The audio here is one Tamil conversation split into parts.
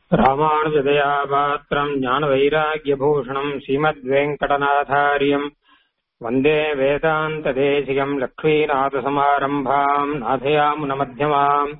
ராமானுஜதயாபாத்திரம் ஞானவைராக்கியபூஷணம் ஸ்ரீமத்வேங்கடநாதாரியம் வந்தே வேதாந்ததேசிகம் லக்ஷ்மீநாதசமாரம்பாம் நாதயாமுனமத்தியமாம்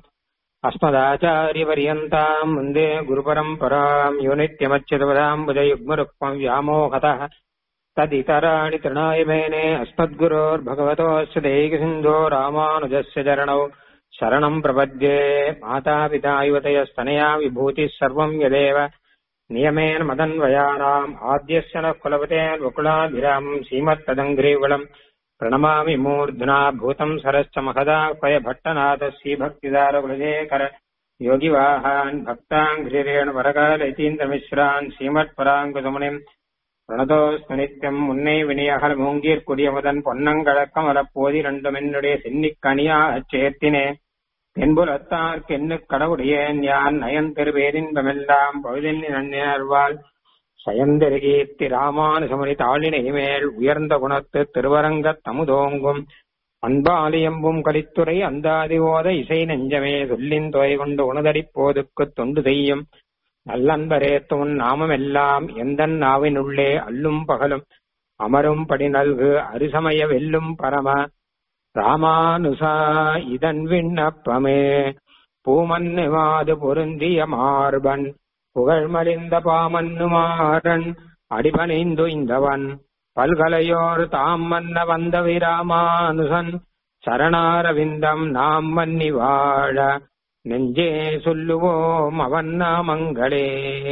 अस्मदाचार्यपर्यन्ताम् वन्दे गुरुपरम्पराम् यो नित्यमच्युतपदाम्बुजयुग्मरुक्मम् व्यामोहतः तदितराणि तृणाय मेने अस्मद्गुरोर्भगवतोऽस्य दैकसिन्धो रामानुजस्य चरणौ शरणम् प्रपद्ये मातापिता युवतयस्तनया विभूतिः सर्वम् यदेव नियमेन मदन्वयानाम् आद्यस्य नः कुलपतेर्वकुलाभिरामम् श्रीमत्तदङ्घ्रीवलम् प्रणमामि मूर्ध्ना भूतम् सरश्च महदापय भट्टनाथस्य भक्तिदारवृजेकर योगिवाहान् भक्ताङ्घ्रिरेण वरकाल इतीन्द्रमिश्रान् श्रीमत्पराङ्कुसमुनिम् பிரணதோஸ்மி நித்தியம் முன்னை வினியகல் மூங்கீர் குடியமுதன் பொன்னங்கழக்கமலப் போதிரண்டும் என்னுடைய சென்னிக் கனியாகச் சேர்த்தினே தென்புலத்தார்க்கு என்ன கடவுடையேன் யான் நயன் திருவேரின்பமெல்லாம் பொழுதில் நன்னினர்வாள் சயந்தெருகீர்த்தி ராமானுசமுனி தாளினை மேல் உயர்ந்த குணத்து திருவரங்கத் தமுதோங்கும் அன்பாலியம்பும் கலித்துறை அந்தாதி ஓத இசை நெஞ்சமே சொல்லின் தொகை கொண்டு உணதடிப் போதுக்குத் தொண்டு செய்யும் நல்லன்பரே துன் நாமமெல்லாம் எந்தன் நாவினுள்ளே அல்லும் பகலும் அமரும் படி நல்கு அரிசமய வெல்லும் பரம ராமானுசா இதன் விண்ணப்பமே பூமன்னுமாது பொருந்திய மார்பன் புகழ்மலிந்த பாமன்னுமாறன் அடிபணிந்து இந்தவன் பல்கலையோர் தாம் மன்ன வந்த விராமானுசன் சரணாரவிந்தம் நாம் மன்னி வாழ நெஞ்சே சொல்லுவோம் அவன் நாமங்களே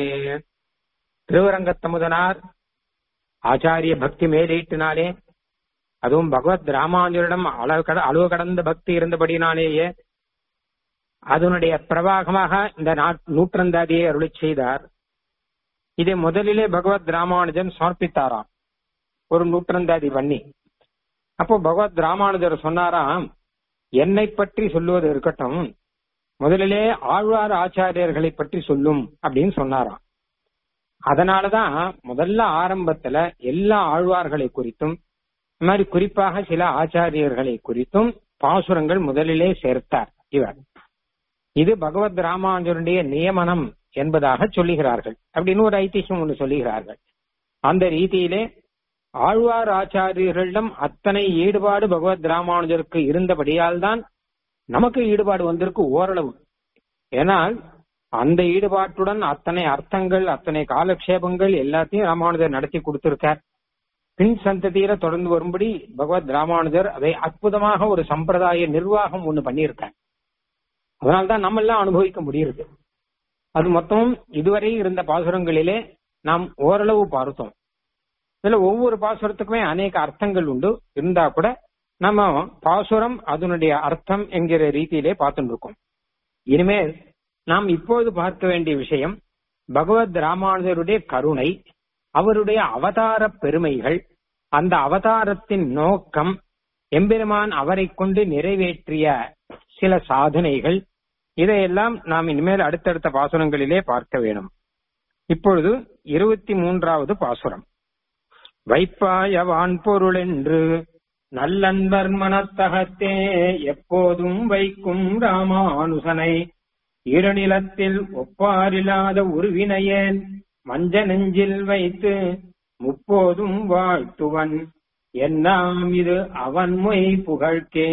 திருவரங்கத்தமுதனார் ஆச்சாரிய பக்தி மேலீட்டினாலே அதுவும் பகவத் ராமானுஜரிடம் அளவு கட அளவு கடந்த பக்தி இருந்தபடினாலேயே அதனுடைய பிரவாகமாக இந்த நூற்றந்தாதியை அருளி செய்தார் இதை முதலிலே பகவத் ராமானுஜன் சமர்ப்பித்தாராம் ஒரு நூற்றந்தாதி பண்ணி அப்போ பகவத் ராமானுஜர் சொன்னாராம் என்னை பற்றி சொல்லுவது இருக்கட்டும் முதலிலே ஆழ்வார் ஆச்சாரியர்களை பற்றி சொல்லும் அப்படின்னு சொன்னாராம் அதனாலதான் முதல்ல ஆரம்பத்துல எல்லா ஆழ்வார்களை குறித்தும் இந்த மாதிரி குறிப்பாக சில ஆச்சாரியர்களை குறித்தும் பாசுரங்கள் முதலிலே சேர்த்தார் இவர் இது பகவத் ராமானுஜருடைய நியமனம் என்பதாக சொல்லுகிறார்கள் அப்படின்னு ஒரு ஐதிஹ்யம் ஒன்று சொல்லுகிறார்கள் அந்த ரீதியிலே ஆழ்வார் ஆச்சாரியர்களிடம் அத்தனை ஈடுபாடு பகவத் ராமானுஜருக்கு இருந்தபடியால் தான் நமக்கு ஈடுபாடு வந்திருக்கு ஓரளவு ஏனால் அந்த ஈடுபாட்டுடன் அத்தனை அர்த்தங்கள் அத்தனை காலக்ஷேபங்கள் எல்லாத்தையும் ராமானுஜர் நடத்தி கொடுத்திருக்கார் பின் சந்ததியில தொடர்ந்து வரும்படி பகவத் ராமானுஜர் அதை அற்புதமாக ஒரு சம்பிரதாய நிர்வாகம் ஒண்ணு பண்ணியிருக்கார் அதனால்தான் நம்ம எல்லாம் அனுபவிக்க முடியுது அது மொத்தமும் இதுவரை இருந்த பாசுரங்களிலே நாம் ஓரளவு பார்த்தோம் இதுல ஒவ்வொரு பாசுரத்துக்குமே அநேக அர்த்தங்கள் உண்டு இருந்தா கூட நம்ம பாசுரம் அதனுடைய அர்த்தம் என்கிற ரீதியிலே பார்த்துட்டு இருக்கோம் இனிமேல் நாம் இப்போது பார்க்க வேண்டிய விஷயம் பகவத் ராமானுஜருடைய கருணை அவருடைய அவதார பெருமைகள் அந்த அவதாரத்தின் நோக்கம் எம்பெருமான் அவரை கொண்டு நிறைவேற்றிய சில சாதனைகள் இதையெல்லாம் நாம் இனிமேல் அடுத்தடுத்த பாசுரங்களிலே பார்க்க வேணும் இப்பொழுது இருபத்தி மூன்றாவது பாசுரம் வைப்பாய வான்பொருள் என்று நல்லன்பர் மனத்தகத்தே எப்போதும் வைக்கும் ராமானுசனை ஈரநிலத்தில் ஒப்பாரில்லாத உருவினையேன் மஞ்ச நெஞ்சில் வைத்து முப்போதும் வாழ்த்துவன் என்னாம் இது அவன் மொய் புகழ்கே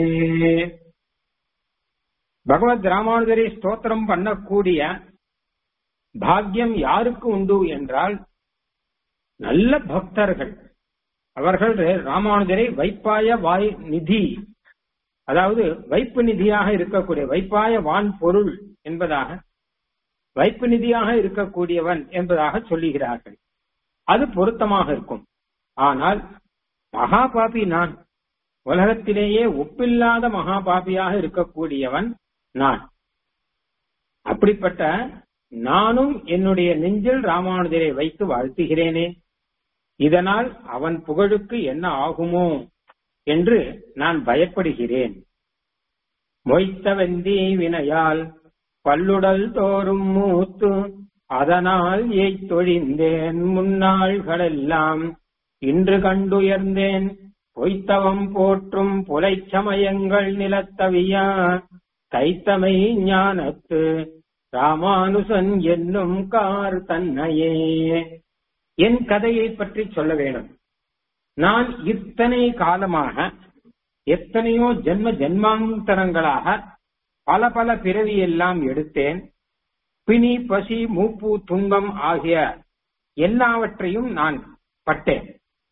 பகவத் ராமானுஜரை ஸ்தோத்திரம் பண்ணக்கூடிய பாக்கியம் யாருக்கு உண்டு என்றால் நல்ல பக்தர்கள் அவர்கள் ராமானுஜரை வைப்பாய வாய் நிதி அதாவது வைப்பு நிதியாக இருக்கக்கூடிய வைப்பாய வான் பொருள் என்பதாக வைப்பு நிதியாக இருக்கக்கூடியவன் என்பதாக சொல்லுகிறார்கள் அது பொருத்தமாக இருக்கும் ஆனால் மகா பாபி நான் உலகத்திலேயே ஒப்பில்லாத மகா பாபியாக இருக்கக்கூடியவன் நான் அப்படிப்பட்ட நானும் என்னுடைய நெஞ்சில் ராமானுஜரை வைத்து வாழ்த்துகிறேனே இதனால் அவன் புகழுக்கு என்ன ஆகுமோ என்று நான் பயப்படுகிறேன் மொய்த்த வெந்தி வினையால் பல்லுடல் தோறும் மூத்து அதனால் எய்த்தொழிந்தேன் முன்னாள்களெல்லாம் இன்று கண்டுயர்ந்தேன் பொய்த்தவம் போற்றும் புலைச்சமயங்கள் நிலத்தவியா கைத்தமை ஞானத்து ராமானுசன் என்னும் கார் தன்னையே என் கதையை பற்றி சொல்ல வேண்டும் நான் இத்தனை காலமாக எத்தனையோ ஜென்ம ஜென்மாந்தரங்களாக பல பல பிறவி எல்லாம் எடுத்தேன் பிணி பசி மூப்பு துன்பம் ஆகிய எல்லாவற்றையும் நான் பட்டேன்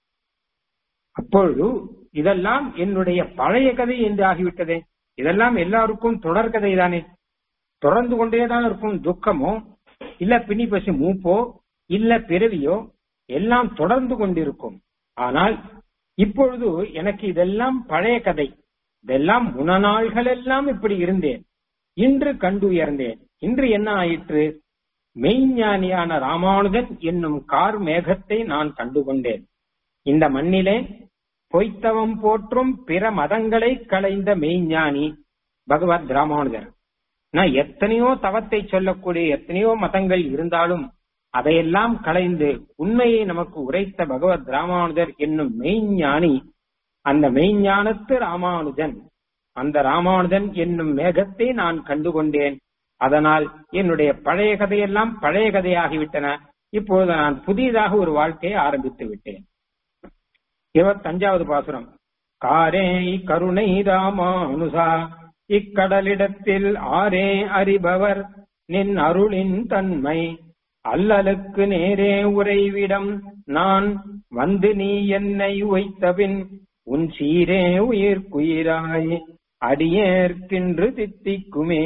அப்பொழுது இதெல்லாம் என்னுடைய பழைய கதை என்று ஆகிவிட்டதே இதெல்லாம் எல்லாருக்கும் தொடர்கதை தானே தொடர்ந்து கொண்டேதான் இருக்கும் துக்கமோ இல்ல பிணி பசி மூப்போ இல்ல பிறவியோ எல்லாம் தொடர்ந்து கொண்டிருக்கும் ஆனால் இப்பொழுது எனக்கு இதெல்லாம் பழைய கதை இதெல்லாம் முனநாள்கள் எல்லாம் இப்படி இருந்தேன் இன்று கண்டு உயர்ந்தேன் இன்று என்ன ஆயிற்று மெய்ஞானியான ராமானுஜன் என்னும் கார் மேகத்தை நான் கண்டுகொண்டேன் இந்த மண்ணிலே பொய்த்தவம் போற்றும் பிற மதங்களை களைந்த மெய்ஞானி பகவத் ராமானுஜர் நான் எத்தனையோ தவத்தை சொல்லக்கூடிய எத்தனையோ மதங்கள் இருந்தாலும் அதையெல்லாம் களைந்து உண்மையை நமக்கு உரைத்த பகவத் ராமானுஜர் என்னும் மெய்ஞானி அந்த மெய்ஞானத்து ராமானுஜன் அந்த ராமானுஜன் என்னும் மேகத்தை நான் கண்டுகொண்டேன் அதனால் என்னுடைய பழைய கதையெல்லாம் பழைய கதையாகிவிட்டன இப்பொழுது நான் புதியதாக ஒரு வாழ்க்கையை ஆரம்பித்து விட்டேன் இருபத்தஞ்சாவது பாசுரம் காரே கருணை ராமானுசா இக்கடலிடத்தில் ஆரே அறிபவர் நின் அருளின் தன்மை அல்லலுக்கு நேரே உறைவிடம் நான் வந்து நீ என்னை உய்த்தபின் உன் சீரே உயிர்க்குயிராய் அடியேற்கின்று தித்திக்குமே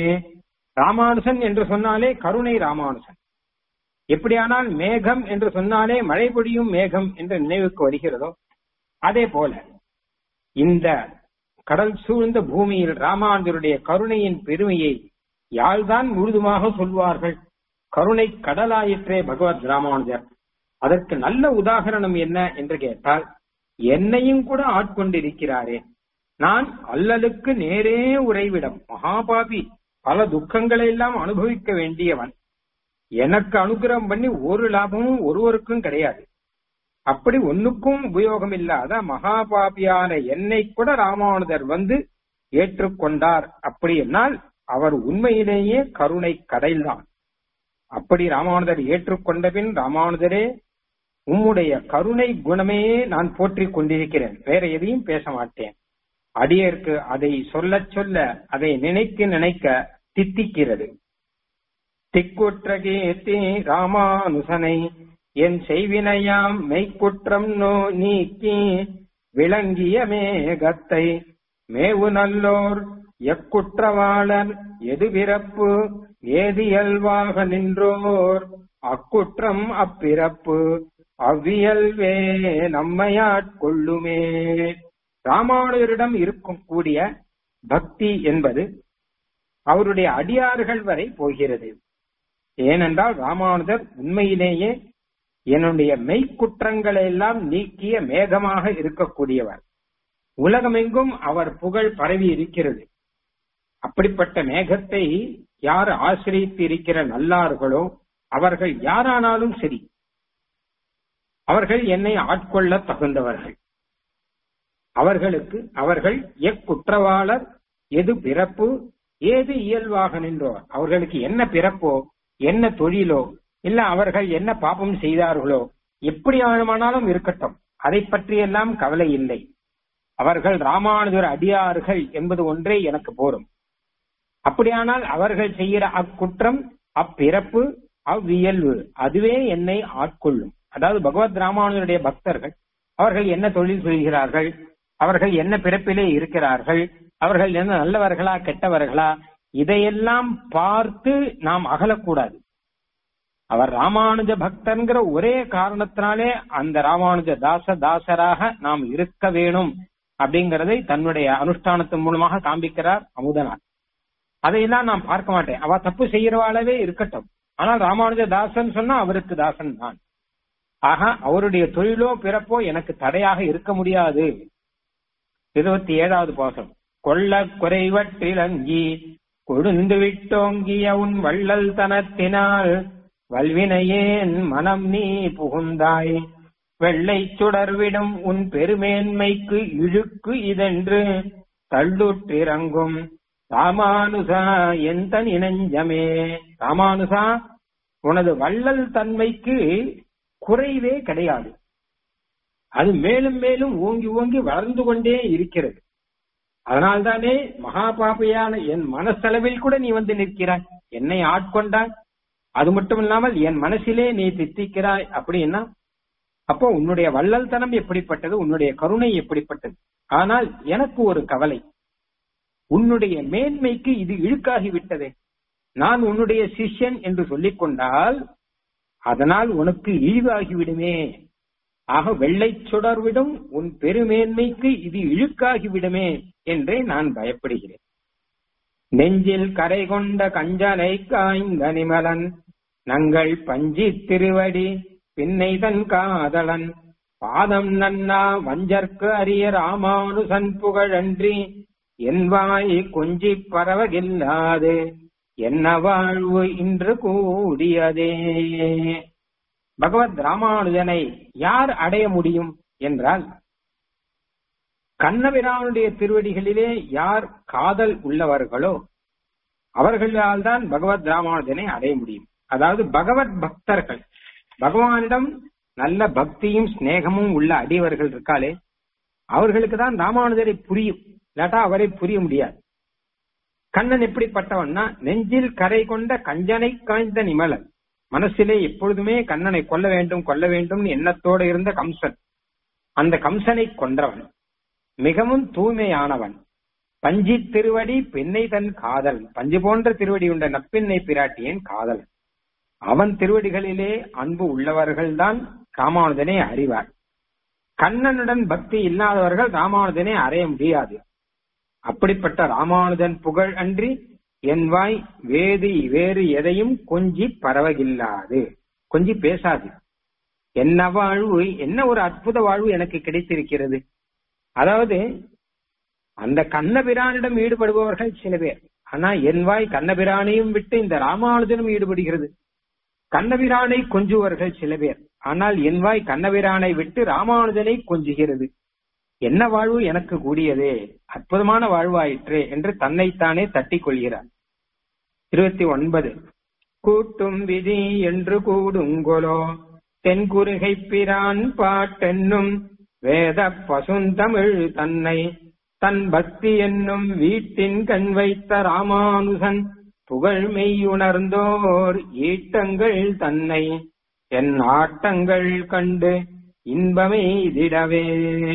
ராமானுசன் என்று சொன்னாலே கருணை ராமானுசன் எப்படியானால் மேகம் என்று சொன்னாலே மழை பொழியும் மேகம் என்று நினைவுக்கு வருகிறதோ அதே போல இந்த கடல் சூழ்ந்த பூமியில் ராமானுஜருடைய கருணையின் பெருமையை யாழ்தான் முழுதுமாக சொல்வார்கள் கருணை கடலாயிற்றே பகவத் ராமானுஜர் அதற்கு நல்ல உதாகரணம் என்ன என்று கேட்டால் என்னையும் கூட ஆட்கொண்டிருக்கிறாரே நான் அல்லலுக்கு நேரே உறைவிடம் மகாபாபி பல துக்கங்களை எல்லாம் அனுபவிக்க வேண்டியவன் எனக்கு அனுகிரகம் பண்ணி ஒரு லாபமும் ஒருவருக்கும் கிடையாது அப்படி ஒன்னுக்கும் உபயோகம் இல்லாத மகாபாபியான என்னை கூட ராமானுஜர் வந்து ஏற்றுக்கொண்டார் அப்படி என்னால் அவர் உண்மையிலேயே கருணை கடைல்தான் அப்படி ராமானுஜர் ஏற்றுக்கொண்ட பின் ராமானுஜரே உம்முடைய கருணை குணமே நான் போற்றிக் கொண்டிருக்கிறேன் வேற எதையும் பேச மாட்டேன் அடியேற்கு அதை சொல்ல சொல்ல அதை நினைக்க நினைக்க தித்திக்கிறது திக்குற்ற கீர்த்தி ராமானுசனை என் செய்வினையாம் மெய்க்குற்றம் நோ நீக்கி விளங்கிய மேகத்தை மேவு நல்லோர் எக்குற்றவாளர் எது பிறப்பு ஏதியல்வாக நின்றோர் அக்குற்றம் அப்பிறப்பு அவ்வியல்வே நம்மையாட்கொள்ளுமே ராமானுஜரிடம் இருக்கும் கூடிய பக்தி என்பது அவருடைய அடியார்கள் வரை போகிறது ஏனென்றால் ராமானுஜர் உண்மையிலேயே என்னுடைய மெய்க்குற்றங்களை எல்லாம் நீக்கிய மேகமாக இருக்கக்கூடியவர் உலகமெங்கும் அவர் புகழ் பரவி இருக்கிறது அப்படிப்பட்ட மேகத்தை யார் ஆசிரியத்து இருக்கிற நல்லார்களோ அவர்கள் யாரானாலும் சரி அவர்கள் என்னை ஆட்கொள்ள தகுந்தவர்கள் அவர்களுக்கு அவர்கள் எக்குற்றவாளர் எது பிறப்பு ஏது இயல்பாக நின்றோர் அவர்களுக்கு என்ன பிறப்போ என்ன தொழிலோ இல்ல அவர்கள் என்ன பாபம் செய்தார்களோ எப்படி வேணுமானாலும் இருக்கட்டும் அதை பற்றியெல்லாம் கவலை இல்லை அவர்கள் ராமானுஜர் அடியார்கள் என்பது ஒன்றே எனக்கு போரும் அப்படியானால் அவர்கள் செய்கிற அக்குற்றம் அப்பிறப்பு அவ்வியல்பு அதுவே என்னை ஆட்கொள்ளும் அதாவது பகவத் ராமானுஜருடைய பக்தர்கள் அவர்கள் என்ன தொழில் செய்கிறார்கள் அவர்கள் என்ன பிறப்பிலே இருக்கிறார்கள் அவர்கள் என்ன நல்லவர்களா கெட்டவர்களா இதையெல்லாம் பார்த்து நாம் அகலக்கூடாது அவர் ராமானுஜ பக்தன்கிற ஒரே காரணத்தினாலே அந்த ராமானுஜ தாச தாசராக நாம் இருக்க வேணும் அப்படிங்கறதை தன்னுடைய அனுஷ்டானத்தின் மூலமாக காண்பிக்கிறார் அமுதனார் அதையெல்லாம் நான் பார்க்க மாட்டேன் அவ தப்பு செய்யறவாளவே இருக்கட்டும் ஆனால் ராமானுஜ தாசன் சொன்னா அவருக்கு தாசன் தான் ஆக அவருடைய தொழிலோ பிறப்போ எனக்கு தடையாக இருக்க முடியாது இருபத்தி ஏழாவது பாசம் கொள்ள குறைவற்றிலங்கி கொழுந்து விட்டோங்கிய உன் வள்ளல் தனத்தினால் வல்வினையேன் மனம் நீ புகுந்தாய் வெள்ளை சுடர்விடும் உன் பெருமேன்மைக்கு இழுக்கு இதென்று தள்ளுற்றிறங்கும் ராமானுசா எந்த நினைஞ்சமே ராமானுசா உனது வள்ளல் தன்மைக்கு குறைவே கிடையாது அது மேலும் மேலும் ஓங்கி ஓங்கி வளர்ந்து கொண்டே இருக்கிறது அதனால்தானே மகாபாபியான என் மனசளவில் கூட நீ வந்து நிற்கிறாய் என்னை ஆட்கொண்டாய் அது மட்டும் இல்லாமல் என் மனசிலே நீ தித்திக்கிறாய் அப்படின்னா அப்போ உன்னுடைய வள்ளல் தனம் எப்படிப்பட்டது உன்னுடைய கருணை எப்படிப்பட்டது ஆனால் எனக்கு ஒரு கவலை உன்னுடைய மேன்மைக்கு இது இழுக்காகி விட்டதே நான் உன்னுடைய சிஷ்யன் என்று சொல்லிக் கொண்டால் அதனால் உனக்கு இழிவாகிவிடுமே ஆக வெள்ளை சுடர்விடும் உன் பெருமேன்மைக்கு இது இழுக்காகிவிடுமே என்றே நான் பயப்படுகிறேன் நெஞ்சில் கரை கொண்ட கஞ்சனை காய்ந்த நிமலன் நங்கள் பஞ்சி திருவடி பின்னை தன் காதலன் பாதம் நன்னா வஞ்சற்கு அரிய ராமானுசன் புகழன்றி என் வாய் கொஞ்சி பரவகில்லாது என்ன வாழ்வு இன்று கூடியதே பகவத் ராமானுஜனை யார் அடைய முடியும் என்றால் கண்ணபிரானுடைய திருவடிகளிலே யார் காதல் உள்ளவர்களோ அவர்களால் தான் பகவத் ராமானுஜனை அடைய முடியும் அதாவது பகவத் பக்தர்கள் பகவானிடம் நல்ல பக்தியும் சிநேகமும் உள்ள அடியவர்கள் இருக்காளே அவர்களுக்கு தான் ராமானுஜரை புரியும் இல்லாட்டா அவரை புரிய முடியாது கண்ணன் எப்படிப்பட்டவன்னா நெஞ்சில் கரை கொண்ட கஞ்சனை காய்ந்த நிமலன் மனசிலே எப்பொழுதுமே கண்ணனை கொல்ல வேண்டும் கொல்ல வேண்டும் எண்ணத்தோடு இருந்த கம்சன் அந்த கம்சனை கொன்றவன் மிகவும் தூய்மையானவன் பஞ்சி திருவடி பெண்ணை தன் காதல் பஞ்சு போன்ற திருவடி உண்ட நப்பெண்ணை பிராட்டியன் காதல் அவன் திருவடிகளிலே அன்பு உள்ளவர்கள்தான் ராமானுஜனை அறிவார் கண்ணனுடன் பக்தி இல்லாதவர்கள் ராமானுஜனை அறைய முடியாது அப்படிப்பட்ட ராமானுஜன் புகழ் அன்றி என் வாய் வேதி வேறு எதையும் கொஞ்சி பரவகில்லாது கொஞ்சி பேசாது என்ன வாழ்வு என்ன ஒரு அற்புத வாழ்வு எனக்கு கிடைத்திருக்கிறது அதாவது அந்த கண்ணபிரானிடம் ஈடுபடுபவர்கள் சில பேர் ஆனா என் வாய் கண்ணபிரானையும் விட்டு இந்த ராமானுஜனும் ஈடுபடுகிறது கண்ணபிரானை கொஞ்சுவர்கள் சில பேர் ஆனால் என் வாய் கண்ணபிரானை விட்டு ராமானுஜனை கொஞ்சுகிறது என்ன வாழ்வு எனக்கு கூடியதே அற்புதமான வாழ்வாயிற்றே என்று தன்னைத்தானே தட்டிக் கொள்கிறார் இருபத்தி ஒன்பது கூட்டும் விதி என்று கூடுங்கொலோ தென்குருகை பிரான் பாட்டென்னும் வேத பசுந்தமிழ் தன்னை தன் பக்தி என்னும் வீட்டின் கண் வைத்த ராமானுசன் புகழ் மெய்யுணர்ந்தோர் ஈட்டங்கள் தன்னை என் ஆட்டங்கள் கண்டு இன்பமே இதிடவே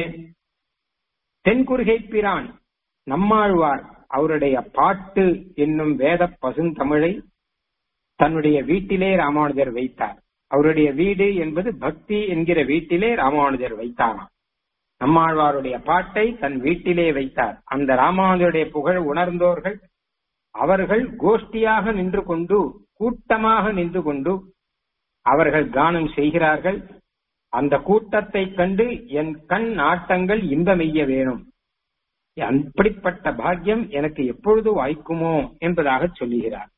தென்குருகை பிரான் நம்மாழ்வார் அவருடைய பாட்டு என்னும் வேத பசுந்தமிழை தன்னுடைய வீட்டிலே ராமானுஜர் வைத்தார் அவருடைய வீடு என்பது பக்தி என்கிற வீட்டிலே ராமானுஜர் வைத்தாராம் நம்மாழ்வாருடைய பாட்டை தன் வீட்டிலே வைத்தார் அந்த ராமானுஜருடைய புகழ் உணர்ந்தோர்கள் அவர்கள் கோஷ்டியாக நின்று கொண்டு கூட்டமாக நின்று கொண்டு அவர்கள் கானம் செய்கிறார்கள் அந்த கூட்டத்தை கண்டு என் கண் நாட்டங்கள் இன்பமெய்ய வேணும் அப்படிப்பட்ட பாக்கியம் எனக்கு எப்பொழுது வாய்க்குமோ என்பதாக சொல்லுகிறார்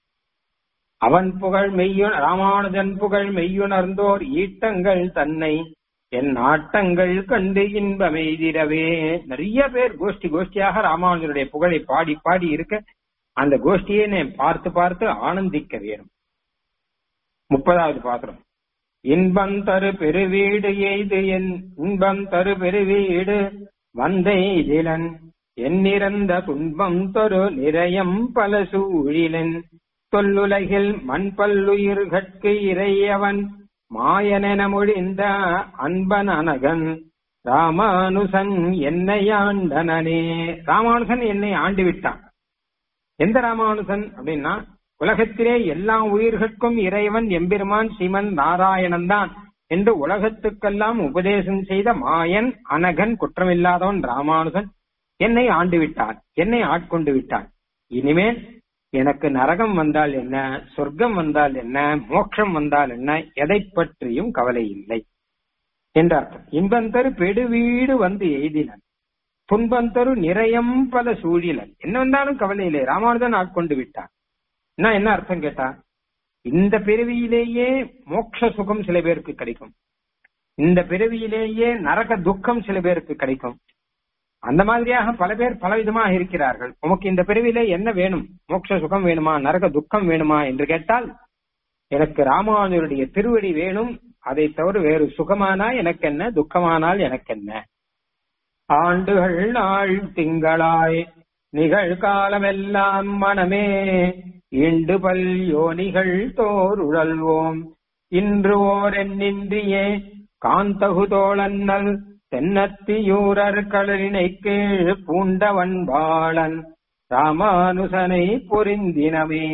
அவன் புகழ் மெய்யு ராமானுஜன் புகழ் மெய்யுணர்ந்தோர் ஈட்டங்கள் தன்னை என் ஆட்டங்கள் கண்டு இன்பமெய்திரவே நிறைய பேர் கோஷ்டி கோஷ்டியாக ராமானுஜனுடைய புகழை பாடி பாடி இருக்க அந்த கோஷ்டியை நான் பார்த்து பார்த்து ஆனந்திக்க வேணும் முப்பதாவது பாத்திரம் இன்பம் தரு பெருவீடு எய்து என் இன்பம் தரு பெருவீடு வந்தை இதிலன் எண்ணிறந்த துன்பம் தொரு நிறையம் பல சூழிலன் தொல்லுலகில் மண் பல்லுயிர்கட்கு இறையவன் மாயனென மொழிந்த அன்பன் அனகன் ராமானுசன் என்னை ஆண்டனே ராமானுசன் என்னை ஆண்டு விட்டான் எந்த ராமானுசன் அப்படின்னா உலகத்திலே எல்லா உயிர்கட்கும் இறைவன் எம்பெருமான் சிவன் நாராயணன் தான் என்று உலகத்துக்கெல்லாம் உபதேசம் செய்த மாயன் அனகன் குற்றமில்லாதவன் ராமானுஜன் என்னை ஆண்டு விட்டான் என்னை ஆட்கொண்டு விட்டான் இனிமேல் எனக்கு நரகம் வந்தால் என்ன சொர்க்கம் வந்தால் என்ன மோட்சம் வந்தால் என்ன எதை பற்றியும் கவலை இல்லை என்ற அர்த்தம் இன்பந்தரு பெடுவீடு வந்து எய்தினன் துன்பந்தரு நிறையம் பல சூழிலன் என்ன வந்தாலும் கவலை இல்லை ராமானுஜன் ஆட்கொண்டு விட்டான் என்ன என்ன அர்த்தம் கேட்டா இந்த பிறவியிலேயே மோட்ச சுகம் சில பேருக்கு கிடைக்கும் இந்த பிறவியிலேயே நரக துக்கம் சில பேருக்கு கிடைக்கும் அந்த மாதிரியாக பல பேர் பலவிதமாக இருக்கிறார்கள் உமக்கு இந்த பிறவிலே என்ன வேணும் மோட்ச சுகம் வேணுமா நரக துக்கம் வேணுமா என்று கேட்டால் எனக்கு ராமானுஜருடைய திருவடி வேணும் அதை தவிர வேறு சுகமானா எனக்கு என்ன துக்கமானால் எனக்கு என்ன ஆண்டுகள் நாள் திங்களாய் நிகழ்காலமெல்லாம் மனமே இண்டு பல் யோனிகள் தோர் உழல்வோம் இன்று ஓர் எண்ணின்றியே காந்தகு தோழன்னல் தென்னத்தியூரர் களரினை கீழ் பூண்டவன் பாளன் ராமானுசனை பொருந்தினமே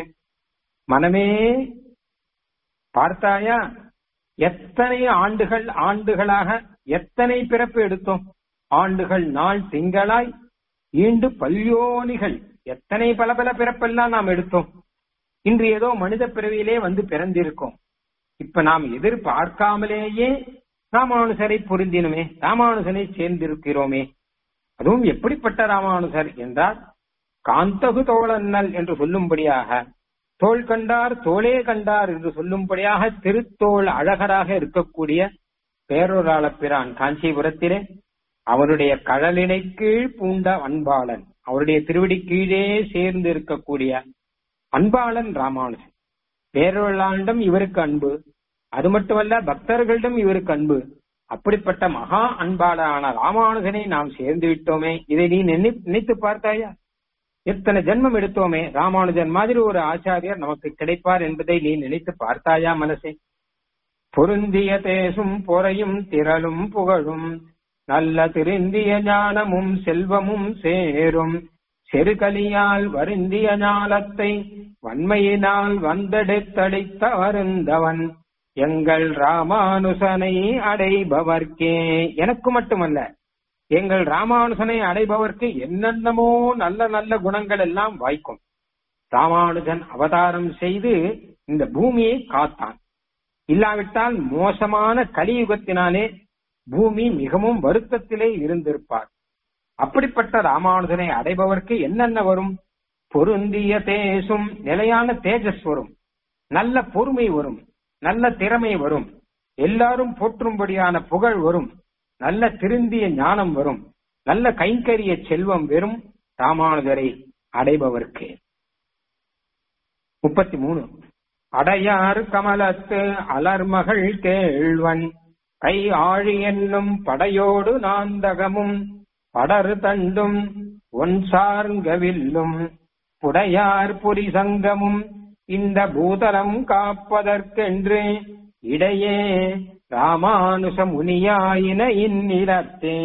மனமே பார்த்தாயா எத்தனை ஆண்டுகள் ஆண்டுகளாக எத்தனை பிறப்பு எடுத்தோம் ஆண்டுகள் நாள் திங்களாய் ஈண்டு பல்யோனிகள் எத்தனை பல பல பிறப்பெல்லாம் நாம் எடுத்தோம் இன்று ஏதோ மனித பிறவியிலே வந்து பிறந்திருக்கோம் இப்ப நாம் எதிர்பார்க்காமலேயே ராமானுசரை பொருந்தினுமே ராமானுசனை சேர்ந்திருக்கிறோமே அதுவும் எப்படிப்பட்ட ராமானுசர் என்றால் காந்தகு தோழன்னல் என்று சொல்லும்படியாக தோள் கண்டார் தோளே கண்டார் என்று சொல்லும்படியாக திருத்தோள் அழகராக இருக்கக்கூடிய பேரொராளப்பிரான் காஞ்சிபுரத்திலே அவருடைய கழலினை கீழ் பூண்ட அன்பாளன் அவருடைய திருவடி கீழே சேர்ந்து இருக்கக்கூடிய அன்பாளன் ராமானுஜன் பேரொருளாண்டம் இவருக்கு அன்பு அது மட்டுமல்ல பக்தர்களிடம் இவருக்கு அன்பு அப்படிப்பட்ட மகா அன்பாளான ராமானுஜனை நாம் சேர்ந்து விட்டோமே இதை நீ நினைத்து பார்த்தாயா எத்தனை ஜென்மம் எடுத்தோமே ராமானுஜன் மாதிரி ஒரு ஆச்சாரியர் நமக்கு கிடைப்பார் என்பதை நீ நினைத்து பார்த்தாயா மனசே பொருந்திய தேசும் பொறையும் திரளும் புகழும் நல்ல திருந்திய ஞானமும் செல்வமும் சேரும் செருகலியால் வருந்திய ஞாலத்தை வன்மையினால் வந்தெடுத்தளித்த வருந்தவன் எங்கள் ராமானுசனை அடைபவர்க்கே எனக்கு மட்டுமல்ல எங்கள் ராமானுஜனை அடைபவர்க்கு என்னென்னமோ நல்ல நல்ல குணங்கள் எல்லாம் வாய்க்கும் ராமானுஜன் அவதாரம் செய்து இந்த பூமியை காத்தான் இல்லாவிட்டால் மோசமான கலியுகத்தினாலே பூமி மிகவும் வருத்தத்திலே இருந்திருப்பார் அப்படிப்பட்ட ராமானுஜனை அடைபவர்க்கு என்னென்ன வரும் பொருந்திய தேசும் நிலையான தேஜஸ் வரும் நல்ல பொறுமை வரும் நல்ல திறமை வரும் எல்லாரும் போற்றும்படியான புகழ் வரும் நல்ல திருந்திய ஞானம் வரும் நல்ல கைங்கரிய செல்வம் வெறும் ராமானுஜரை அடைபவர்க்கு முப்பத்தி மூணு அடையார் கமலத்து அலர்மகள் கேழ்வன் கை ஆழி என்னும் படையோடு நாந்தகமும் படரு தண்டும் ஒன் சார்கவில்லும் புடையார் புரிசங்கமும் இந்த பூதலம் காப்பதற்கென்று இடையே ராமானுச முனியாயின இந்நிலத்தே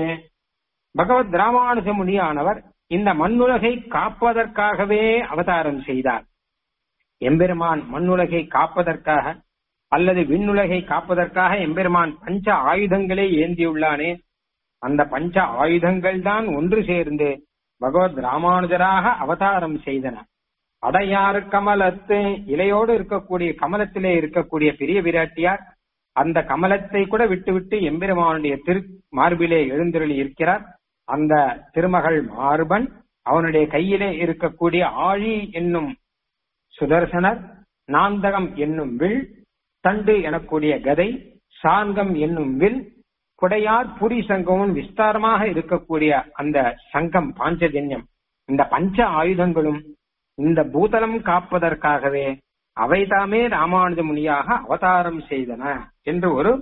பகவத் ராமானுஜ முனியானவர் இந்த மண்ணுலகை காப்பதற்காகவே அவதாரம் செய்தார் எம்பெருமான் மண்ணுலகை காப்பதற்காக அல்லது விண்ணுலகை காப்பதற்காக எம்பெருமான் பஞ்ச ஆயுதங்களே ஏந்தியுள்ளானே அந்த பஞ்ச ஆயுதங்கள் தான் ஒன்று சேர்ந்து பகவத் ராமானுஜராக அவதாரம் செய்தன அடையாறு கமலத்து இலையோடு இருக்கக்கூடிய கமலத்திலே இருக்கக்கூடிய பெரிய விராட்டியார் அந்த கமலத்தை கூட விட்டுவிட்டு எம்பெருமானுடைய திரு மார்பிலே எழுந்தருளி இருக்கிறார் அந்த திருமகள் மார்பன் அவனுடைய கையிலே இருக்கக்கூடிய ஆழி என்னும் சுதர்சனர் நாந்தகம் என்னும் வில் தண்டு எனக்கூடிய கதை சாங்கம் என்னும் வில் குடையார் புரி சங்கமும் விஸ்தாரமாக இருக்கக்கூடிய அந்த சங்கம் பாஞ்சஜன்யம் இந்த பஞ்ச ஆயுதங்களும் இந்த பூதலம் காப்பதற்காகவே அவைதாமே ராமானுஜ முனியாக அவதாரம் செய்தன என்று ஒரு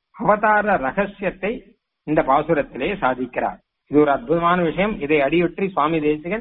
அவதார ரகசியத்தை இந்த பாசுரத்திலே சாதிக்கிறார் இது ஒரு அற்புதமான விஷயம் இதை அடியொற்றி சுவாமி தேசிகன்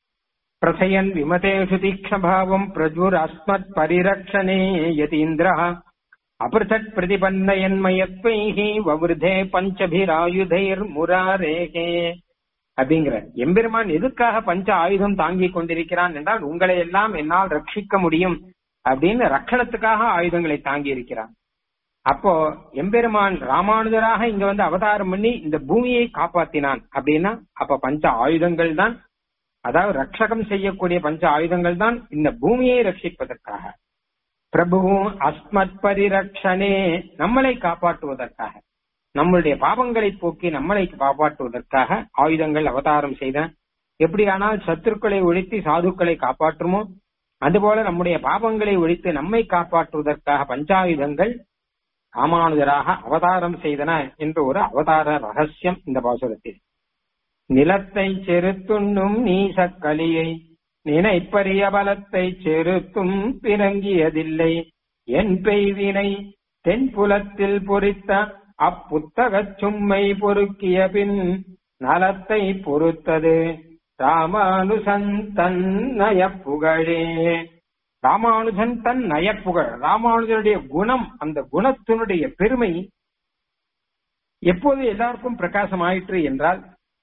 பிரசயன் விமதேஷு தீக்ஷபாவம் பிரஜுர் அஸ்மத் பரிரக்ஷனே யதீந்திரா அபிருதக் பிரதிபன்னயன்மயத்வைஹி வவிருதே பஞ்சபிராயுதைர் முராரேகே அப்படிங்கிற எம்பெருமான் எதுக்காக பஞ்ச ஆயுதம் தாங்கிக் கொண்டிருக்கிறான் என்றால் உங்களை எல்லாம் என்னால் ரட்சிக்க முடியும் அப்படின்னு ரட்சணத்துக்காக ஆயுதங்களை தாங்கி இருக்கிறான் அப்போ எம்பெருமான் ராமானுஜராக இங்க வந்து அவதாரம் பண்ணி இந்த பூமியை காப்பாத்தினான் அப்படின்னா அப்ப பஞ்ச ஆயுதங்கள் தான் அதாவது ரட்சகம் செய்யக்கூடிய பஞ்ச ஆயுதங்கள் தான் இந்த பூமியை ரட்சிப்பதற்காக பிரபு அஸ்மத் பரிரக்ஷனே நம்மளை காப்பாற்றுவதற்காக நம்மளுடைய பாவங்களை போக்கி நம்மளை காப்பாற்றுவதற்காக ஆயுதங்கள் அவதாரம் செய்தன எப்படியானால் சத்துருக்களை ஒழித்து சாதுக்களை காப்பாற்றுமோ அதுபோல நம்முடைய பாவங்களை ஒழித்து நம்மை காப்பாற்றுவதற்காக பஞ்சாயுதங்கள் ராமானுஜராக அவதாரம் செய்தன என்று ஒரு அவதார ரகசியம் இந்த பாசுரத்தில் நிலத்தை செருத்துண்ணும் நீசக்கலியை நினைப்பரிய பலத்தை செருத்தும் பிறங்கியதில்லை என் பெய்வினை தென்புலத்தில் பொறித்த அப்புத்தகச் சும்மை பொறுக்கிய பின் நலத்தை பொறுத்தது ராமானுசன் தன் நயப்புகழே ராமானுஜன் தன் நயப்புகழ் ராமானுஜனுடைய குணம் அந்த குணத்தினுடைய பெருமை எப்போது எல்லாருக்கும் பிரகாசம் ஆயிற்று என்றால்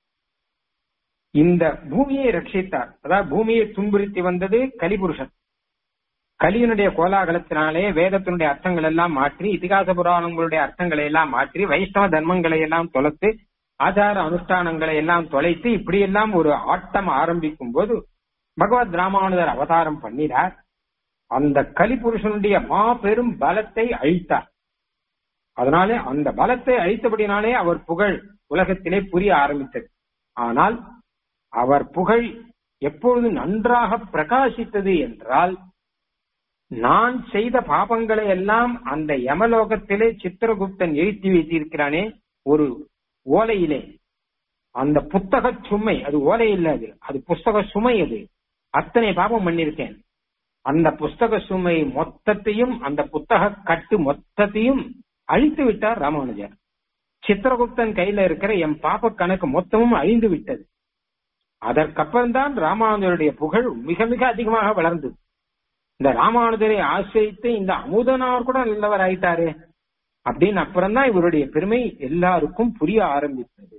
இந்த பூமியை ரட்சித்தார் அதாவது பூமியை துன்புறுத்தி வந்தது கலிபுருஷன் கலியனுடைய கோலாகலத்தினாலே வேதத்தினுடைய அர்த்தங்கள் எல்லாம் மாற்றி இதிகாச புராணங்களுடைய அர்த்தங்களை எல்லாம் மாற்றி வைஷ்ணவ தர்மங்களை எல்லாம் தொலைத்து ஆச்சார அனுஷ்டானங்களை எல்லாம் தொலைத்து இப்படி எல்லாம் ஒரு ஆட்டம் ஆரம்பிக்கும் போது பகவத் ராமானுஜர் அவதாரம் பண்ணினார் அந்த கலிபுருஷனுடைய மாபெரும் பலத்தை அழித்தார் அதனாலே அந்த பலத்தை அழித்தபடினாலே அவர் புகழ் உலகத்திலே புரிய ஆரம்பித்தது ஆனால் அவர் புகழ் எப்பொழுது நன்றாக பிரகாசித்தது என்றால் நான் செய்த பாபங்களை எல்லாம் அந்த யமலோகத்திலே சித்திரகுப்தன் எழுத்தி வைத்திருக்கிறானே ஒரு ஓலையிலே அந்த புத்தக சுமை அது ஓலை இல்ல அது அது புஸ்தக சுமை அது அத்தனை பாபம் பண்ணிருக்கேன் அந்த புஸ்தக சுமை மொத்தத்தையும் அந்த புத்தக கட்டு மொத்தத்தையும் அழித்து விட்டார் ராமானுஜர் சித்திரகுப்தன் கையில இருக்கிற என் பாப்ப கணக்கு மொத்தமும் அழிந்து விட்டது அதற்கப்புறம் தான் ராமானுஜருடைய புகழ் மிக மிக அதிகமாக வளர்ந்தது இந்த ராமானுஜரை ஆசிரித்து இந்த அமுதனார் கூட நல்லவர் ஆயிட்டாரு அப்படின்னு அப்புறம் தான் இவருடைய பெருமை எல்லாருக்கும் புரிய ஆரம்பித்தது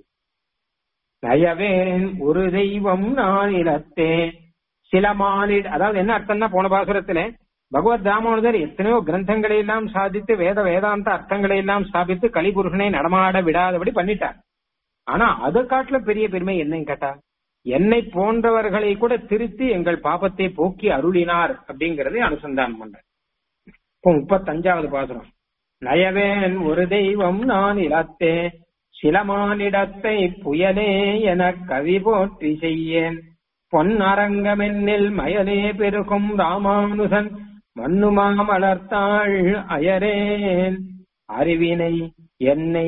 நயவேன் ஒரு தெய்வம் நான் இலத்தே சில மானிட அதாவது என்ன அர்த்தம்னா போன பாசுரத்துல பகவத் ராமானுஜர் எத்தனையோ கிரந்தங்களை எல்லாம் சாதித்து வேத வேதாந்த அர்த்தங்களை எல்லாம் ஸ்தாபித்து கலிபுருஷனை நடமாட விடாதபடி பண்ணிட்டார் ஆனா அதை காட்டுல பெரிய பெருமை என்னன்னு கேட்டா என்னை போன்றவர்களை கூட திருத்தி எங்கள் பாபத்தை போக்கி அருளினார் அப்படிங்கறதை அனுசந்தானம் பண்ற இப்போ முப்பத்தஞ்சாவது பாசுரம் நயவேன் ஒரு தெய்வம் நான் இழத்தே சிலமானிடத்தை புயலே என கவி போற்றி செய்யேன் பொன் அரங்கமென்னில் மயலே பெருகும் ராமானுசன் மண்ணுமா மலர்த்தாள் அயரேன் அறிவினை என்னை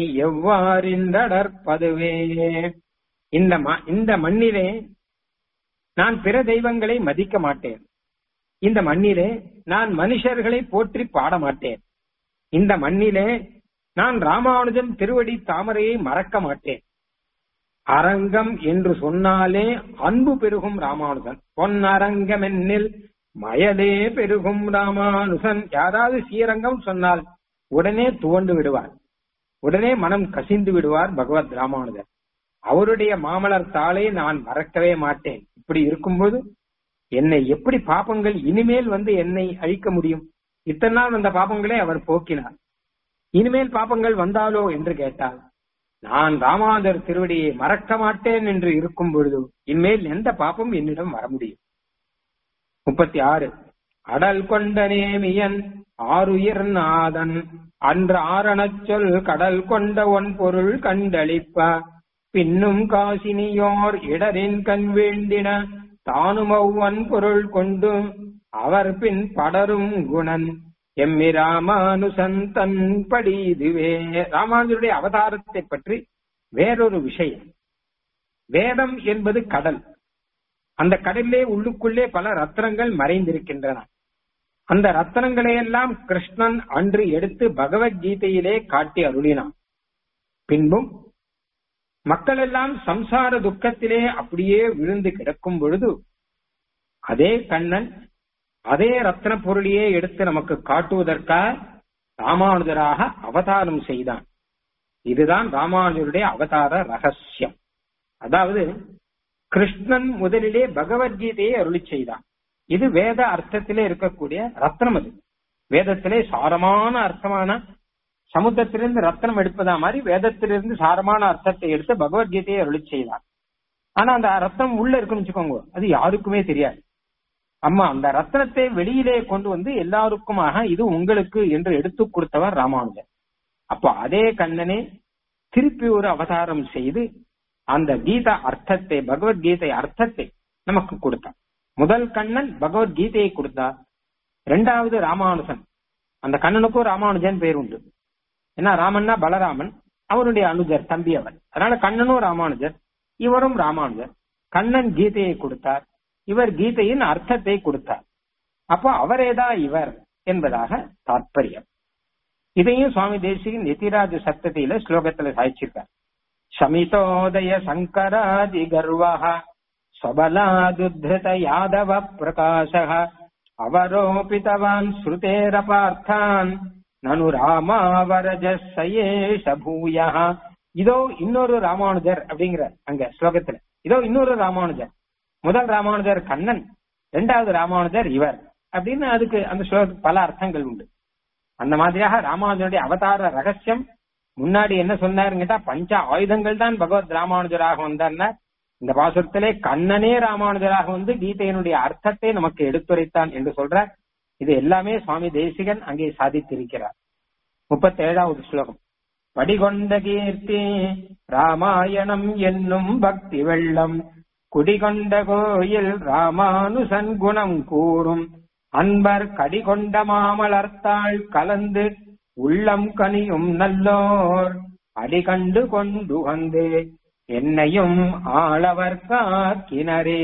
எவ்வாறின்றடற்பதுவே இந்த இந்த மண்ணிலே நான் பிற தெய்வங்களை மதிக்க மாட்டேன் இந்த மண்ணிலே நான் மனுஷர்களை போற்றி பாட மாட்டேன் இந்த மண்ணிலே நான் ராமானுஜன் திருவடி தாமரையை மறக்க மாட்டேன் அரங்கம் என்று சொன்னாலே அன்பு பெருகும் ராமானுஜன் பொன் அரங்கம் என்னில் மயலே பெருகும் ராமானுசன் யாராவது ஸ்ரீரங்கம் சொன்னால் உடனே துவண்டு விடுவார் உடனே மனம் கசிந்து விடுவார் பகவத் ராமானுஜர் அவருடைய மாமலர் தாளை நான் மறக்கவே மாட்டேன் இப்படி இருக்கும்போது என்னை எப்படி பாப்பங்கள் இனிமேல் வந்து என்னை அழிக்க முடியும் இத்தனை நாள் வந்த பாப்பங்களே அவர் போக்கினார் இனிமேல் பாப்பங்கள் வந்தாலோ என்று கேட்டால் நான் ராமானுஜர் திருவடியை மறக்க மாட்டேன் என்று இருக்கும் பொழுது இனிமேல் எந்த பாப்பம் என்னிடம் வர முடியும் முப்பத்தி ஆறு அடல் கொண்ட நேமியன் ஆறுயிர் நாதன் அன்று ஆரணச் சொல் கடல் கொண்ட ஒன் பொருள் கண்டளிப்ப பின்னும் காசினியோர் இடரின் கண் வேண்டின தானுமவ்வன் பொருள் கொண்டு அவர் பின் படரும் குணன் எம்மி ராமானுசன் தன் படி இதுவே ராமானுஜருடைய அவதாரத்தை பற்றி வேறொரு விஷயம் வேதம் என்பது கடல் அந்த கடலிலே உள்ளுக்குள்ளே பல ரத்னங்கள் மறைந்திருக்கின்றன அந்த ரத்னங்களை எல்லாம் கிருஷ்ணன் அன்று எடுத்து பகவத்கீதையிலே காட்டி அருளினான் பின்பும் மக்கள் எல்லாம் சம்சார துக்கத்திலே அப்படியே விழுந்து கிடக்கும் பொழுது அதே கண்ணன் அதே ரத்ன பொருளையே எடுத்து நமக்கு காட்டுவதற்காக ராமானுஜராக அவதாரம் செய்தான் இதுதான் ராமானுஜருடைய அவதார ரகசியம் அதாவது கிருஷ்ணன் முதலிலே பகவத்கீதையை அருளி செய்தான் இது வேத அர்த்தத்திலே இருக்கக்கூடிய ரத்னம் அது வேதத்திலே சாரமான அர்த்தமான சமுத்திரத்திலிருந்து ரத்னம் எடுப்பதா மாதிரி வேதத்திலிருந்து சாரமான அர்த்தத்தை எடுத்து பகவத்கீதையை அருளி செய்தான் ஆனா அந்த ரத்னம் உள்ள இருக்குன்னு வச்சுக்கோங்க அது யாருக்குமே தெரியாது அம்மா அந்த ரத்னத்தை வெளியிலே கொண்டு வந்து எல்லாருக்குமாக இது உங்களுக்கு என்று எடுத்து கொடுத்தவர் ராமானுஜர் அப்போ அதே கண்ணனே திருப்பி ஒரு அவதாரம் செய்து அந்த கீதா அர்த்தத்தை பகவத்கீதை அர்த்தத்தை நமக்கு கொடுத்தார் முதல் கண்ணன் பகவத்கீதையை கொடுத்தார் இரண்டாவது ராமானுஜன் அந்த கண்ணனுக்கும் ராமானுஜன் பேர் உண்டு ஏன்னா ராமன்னா பலராமன் அவருடைய அனுஜர் தம்பி அவர் அதனால கண்ணனும் ராமானுஜர் இவரும் ராமானுஜர் கண்ணன் கீதையை கொடுத்தார் இவர் கீதையின் அர்த்தத்தை கொடுத்தார் அப்போ அவரேதான் இவர் என்பதாக தாற்பயம் இதையும் சுவாமி தேசிகன் எதிராஜ சப்தத்தில ஸ்லோகத்துல சாய்ச்சிருக்கார் சமிதோதய சங்கராதி கர்வஹ ஸ்வபலாதுத்ருத யாதவ பிரகாசः அவரோபிதவான் ஸ்ருதேர பார்த்தான் நனு ராமாவரஜ சயேஷ பூயா இதோ இன்னொரு ராமானுஜர் அப்படிங்கிற அங்க ஸ்லோகத்துல இதோ இன்னொரு ராமானுஜர் முதல் ராமானுஜர் கண்ணன் இரண்டாவது ராமானுஜர் இவர் அப்படின்னு அதுக்கு அந்த ஸ்லோகத்துக்கு பல அர்த்தங்கள் உண்டு அந்த மாதிரியாக ராமானுஜனுடைய அவதார ரகசியம் முன்னாடி என்ன சொன்னாருன்னு கேட்டா பஞ்ச ஆயுதங்கள் தான் பகவத் ராமானுஜராக வந்தார்னா இந்த பாசுரத்திலே கண்ணனே ராமானுஜராக வந்து கீதையினுடைய அர்த்தத்தை நமக்கு எடுத்துரைத்தான் என்று சொல்றார் இது எல்லாமே சுவாமி தேசிகன் அங்கே சாதித்திருக்கிறார் முப்பத்தி ஏழாவது ஸ்லோகம் படிகொண்ட கீர்த்தி ராமாயணம் என்னும் பக்தி வெள்ளம் குடிகொண்ட கோயில் ராமானுசன் குணம் கூறும் அன்பர் கடிகொண்ட மாமலர்த்தாள் கலந்து உள்ளம் கனியும் நல்லோர் அடிகண்டு கொண்டு வந்து என்னையும் ஆளவர் காக்கினரே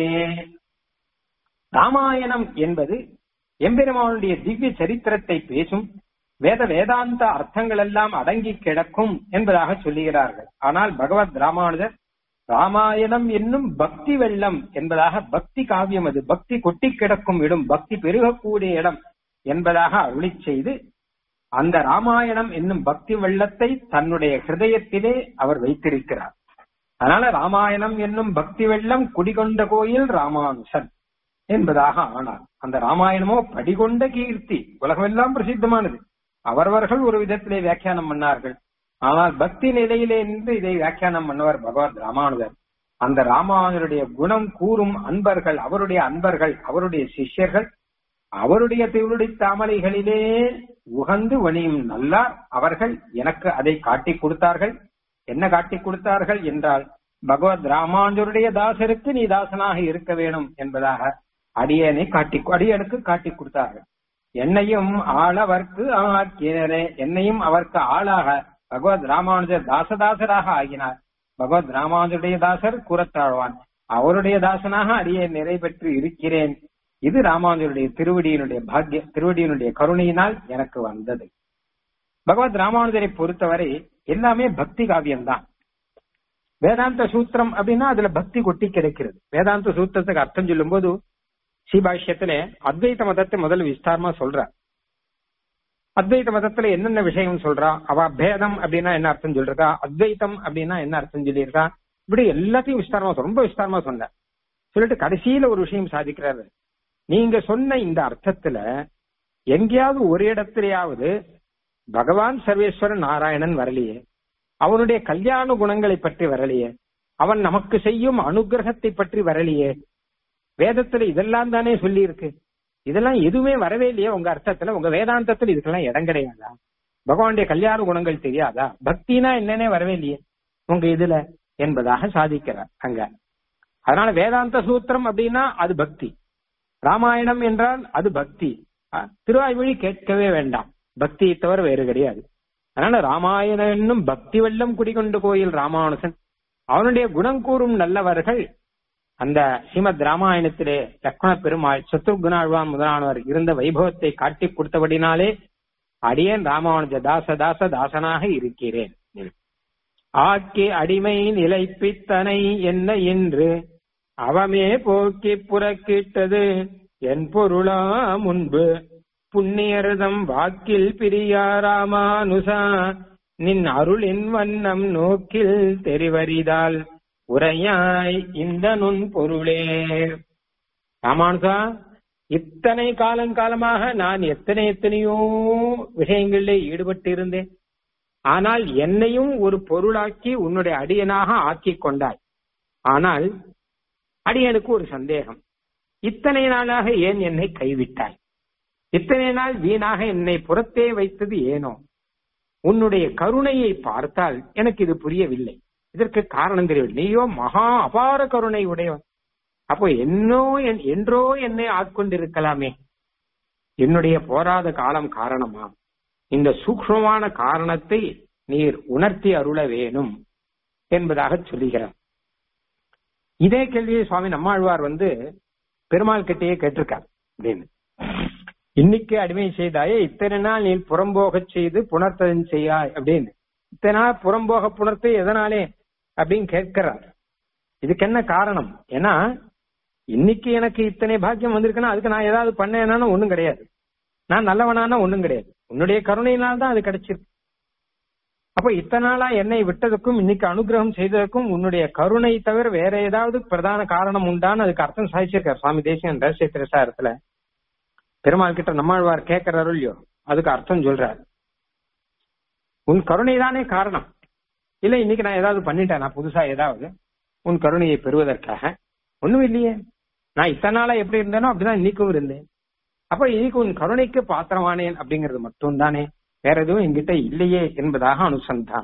ராமாயணம் என்பது எம்பெருமானுடைய திவ்ய சரித்திரத்தை பேசும் வேத வேதாந்த அர்த்தங்கள் எல்லாம் அடங்கி கிடக்கும் என்பதாக சொல்லுகிறார்கள் ஆனால் பகவத் ராமானுஜர் ராமாயணம் என்னும் பக்தி வெள்ளம் என்பதாக பக்தி காவியம் அது பக்தி கொட்டி கிடக்கும் இடம் பக்தி பெருகக்கூடிய இடம் என்பதாக அருளி செய்து அந்த ராமாயணம் என்னும் பக்தி வெள்ளத்தை தன்னுடைய ஹிருதயத்திலே அவர் வைத்திருக்கிறார் அதனால ராமாயணம் என்னும் பக்தி வெள்ளம் குடிகொண்ட கோயில் ராமானுசன் என்பதாக ஆனார் அந்த ராமாயணமோ படிகொண்ட கீர்த்தி உலகமெல்லாம் பிரசித்தமானது அவரவர்கள் ஒரு விதத்திலே வியாக்கியானம் பண்ணார்கள் ஆனால் பக்தி நிலையிலே நின்று இதை வியாக்கியானம் பண்ணவர் பகவத் ராமானுஜர் அந்த ராமானுஜருடைய குணம் கூறும் அன்பர்கள் அவருடைய அன்பர்கள் அவருடைய சிஷ்யர்கள் அவருடைய திருவடி தாமரைகளிலே உகந்து வணியும் நல்லார் அவர்கள் எனக்கு அதை காட்டிக் கொடுத்தார்கள் என்ன காட்டிக் கொடுத்தார்கள் என்றால் பகவத் ராமானுஜருடைய தாசருக்கு நீ தாசனாக இருக்க வேணும் என்பதாக அடியனை காட்டி அடியனுக்கு காட்டிக் கொடுத்தார்கள் என்னையும் ஆளவர்க்கு ஆக்கினரே என்னையும் அவருக்கு ஆளாக பகவத் ராமானுஜர் தாசதாசராக ஆகினார் பகவத் ராமானுஜருடைய தாசர் கூறத்தாழ்வான் அவருடைய தாசனாக அடியே நிறை பெற்று இருக்கிறேன் இது ராமானுஜருடைய திருவடியினுடைய பாக்கிய திருவடியினுடைய கருணையினால் எனக்கு வந்தது பகவத் ராமானுஜரை பொறுத்தவரை எல்லாமே பக்தி காவியம்தான் வேதாந்த சூத்திரம் அப்படின்னா அதுல பக்தி கொட்டி கிடைக்கிறது வேதாந்த சூத்திரத்துக்கு அர்த்தம் சொல்லும் போது ஸ்ரீபாஷ்யத்துல அத்வைத மதத்தை முதல்ல விஸ்தாரமா சொல்ற அத்வைத மதத்துல என்னென்ன விஷயம் சொல்றா அவ பேதம் அப்படின்னா என்ன அர்த்தம் சொல்றா அத்வைத்தம் அப்படின்னா என்ன அர்த்தம் சொல்லியிருக்கா இப்படி எல்லாத்தையும் விஸ்தாரமா ரொம்ப விஸ்தாரமா சொன்ன சொல்லிட்டு கடைசியில ஒரு விஷயம் சாதிக்கிறாரு நீங்க சொன்ன இந்த அர்த்தத்துல எங்கேயாவது ஒரு இடத்திலேயாவது பகவான் சர்வேஸ்வரன் நாராயணன் வரலையே அவனுடைய கல்யாண குணங்களை பற்றி வரலையே அவன் நமக்கு செய்யும் அனுகிரகத்தை பற்றி வரலையே வேதத்துல இதெல்லாம் தானே சொல்லி இருக்கு இதெல்லாம் எதுவுமே வரவே இல்லையே உங்க அர்த்தத்துல உங்க வேதாந்தத்துல இதுக்கெல்லாம் இடம் கிடையாதா பகவானுடைய கல்யாண குணங்கள் தெரியாதா பக்தினா என்னன்னே வரவே இல்லையே உங்க இதுல என்பதாக சாதிக்கிறார் அங்க அதனால வேதாந்த சூத்திரம் அப்படின்னா அது பக்தி ராமாயணம் என்றால் அது பக்தி திருவாய்மொழி கேட்கவே வேண்டாம் பக்தியை தவிர வேறு கிடையாது அதனால ராமாயணம் என்னும் பக்தி வெள்ளம் குடிகொண்டு கோயில் ராமானுசன் அவனுடைய குணம் கூறும் நல்லவர்கள் அந்த ஸ்ரீமத் ராமாயணத்திலே லக்ஷ்மண பெருமாள் சத்ருகுணாழ்வான் முதலானவர் இருந்த வைபவத்தை காட்டி கொடுத்தபடினாலே அடியேன் ராமானுஜ தாச தாச தாசனாக இருக்கிறேன் ஆக்கி அடிமை நிலைப்பித்தனை என்ன என்று அவமே போக்கி புறக்கிட்டது என் பொருளா முன்பு புண்ணியர்தம் வாக்கில் பிரியா ராமானுசா நின் அருளின் வண்ணம் நோக்கில் தெரிவரிதால் உரையாய் இந்த நுண் பொருளே ராமானுசா இத்தனை காலங்காலமாக நான் எத்தனை எத்தனையோ விஷயங்களிலே ஈடுபட்டு இருந்தேன் ஆனால் என்னையும் ஒரு பொருளாக்கி உன்னுடைய அடியனாக ஆக்கிக் கொண்டாய் ஆனால் அடியனுக்கு ஒரு சந்தேகம் இத்தனை நாளாக ஏன் என்னை கைவிட்டாய் இத்தனை நாள் வீணாக என்னை புறத்தே வைத்தது ஏனோ உன்னுடைய கருணையை பார்த்தால் எனக்கு இது புரியவில்லை இதற்கு காரணம் தெரியவில்லை நீயோ மகா அபார கருணை உடையவன் அப்போ என்னோ என்றோ என்னை ஆட்கொண்டிருக்கலாமே என்னுடைய போராத காலம் காரணமா இந்த சூக்மமான காரணத்தை நீர் உணர்த்தி அருள வேணும் என்பதாக சொல்லுகிறார் இதே கேள்வியை சுவாமி நம்மாழ்வார் வந்து பெருமாள் கிட்டேயே கேட்டிருக்கார் அப்படின்னு இன்னைக்கு அடிமை செய்தாயே இத்தனை நாள் நீ புறம்போகச் செய்து புணர்த்ததன் செய்யாய் அப்படின்னு இத்தனை நாள் புறம்போக புணர்த்து எதனாலே அப்படின்னு கேட்கிறார் இதுக்கு என்ன காரணம் ஏன்னா இன்னைக்கு எனக்கு இத்தனை பாக்கியம் வந்திருக்குன்னா அதுக்கு நான் ஏதாவது பண்ணேன்னா ஒண்ணும் கிடையாது நான் நல்லவனானா ஒண்ணும் கிடையாது உன்னுடைய கருணையினால் தான் அது கிடைச்சிருக்கு அப்ப இத்தனை நாளா என்னை விட்டதுக்கும் இன்னைக்கு அனுகிரகம் செய்ததற்கும் உன்னுடைய கருணை தவிர வேற ஏதாவது பிரதான காரணம் உண்டான்னு அதுக்கு அர்த்தம் சாதிச்சிருக்கார் சுவாமி தேசியன் ரகசிய திரசாரத்துல பெருமாள் கிட்ட நம்மாழ்வார் கேட்கிறாரோ இல்லையோ அதுக்கு அர்த்தம் சொல்றார் உன் கருணை தானே காரணம் இல்ல இன்னைக்கு நான் ஏதாவது பண்ணிட்டேன் நான் புதுசா ஏதாவது உன் கருணையை பெறுவதற்காக ஒண்ணும் இல்லையே நான் இத்தனை நாளா எப்படி இருந்தேனோ அப்படிதான் இன்னைக்கும் இருந்தேன் அப்ப இன்னைக்கு உன் கருணைக்கு பாத்திரமானேன் அப்படிங்கிறது மட்டும் தானே வேற எதுவும் என்கிட்ட இல்லையே என்பதாக அனுசந்தான்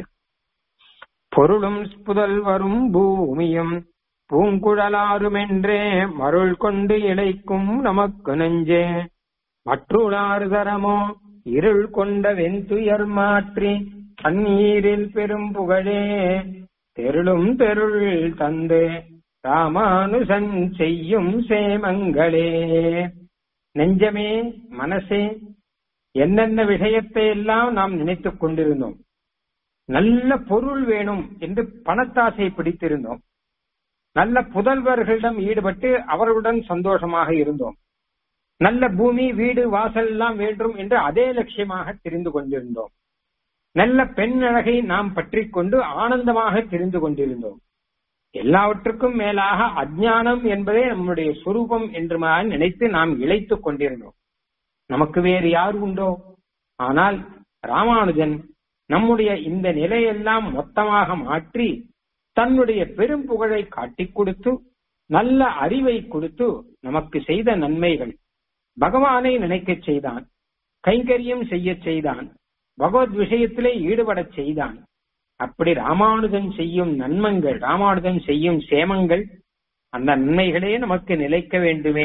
பொருளும் புதல் வரும் பூமியும் பூங்குழலாருமென்றே மருள் கொண்டு இழைக்கும் நமக்கு நெஞ்சே மற்றுளாறு தரமோ இருள் கொண்ட வெந்துயர் மாற்றி தண்ணீரில் பெரும் புகழே தெருளும் தெருள் தந்து ராமானுசன் செய்யும் சேமங்களே நெஞ்சமே மனசே என்னென்ன விஷயத்தை எல்லாம் நாம் நினைத்துக் கொண்டிருந்தோம் நல்ல பொருள் வேணும் என்று பணத்தாசை பிடித்திருந்தோம் நல்ல புதல்வர்களிடம் ஈடுபட்டு அவர்களுடன் சந்தோஷமாக இருந்தோம் நல்ல பூமி வீடு வாசல் எல்லாம் வேண்டும் என்று அதே லட்சியமாக தெரிந்து கொண்டிருந்தோம் நல்ல பெண் அழகை நாம் பற்றி கொண்டு ஆனந்தமாக தெரிந்து கொண்டிருந்தோம் எல்லாவற்றுக்கும் மேலாக அஜ்ஞானம் என்பதே நம்முடைய சுரூபம் என்று நினைத்து நாம் இழைத்துக் கொண்டிருந்தோம் நமக்கு வேறு யார் உண்டோ ஆனால் ராமானுஜன் நம்முடைய இந்த நிலையெல்லாம் மொத்தமாக மாற்றி தன்னுடைய பெரும் புகழை காட்டிக் கொடுத்து நல்ல அறிவை கொடுத்து நமக்கு செய்த நன்மைகள் பகவானை நினைக்கச் செய்தான் கைங்கரியம் செய்ய செய்தான் பகவத் விஷயத்திலே ஈடுபடச் செய்தான் அப்படி ராமானுஜன் செய்யும் நன்மங்கள் ராமானுஜன் செய்யும் சேமங்கள் அந்த நன்மைகளே நமக்கு நிலைக்க வேண்டுமே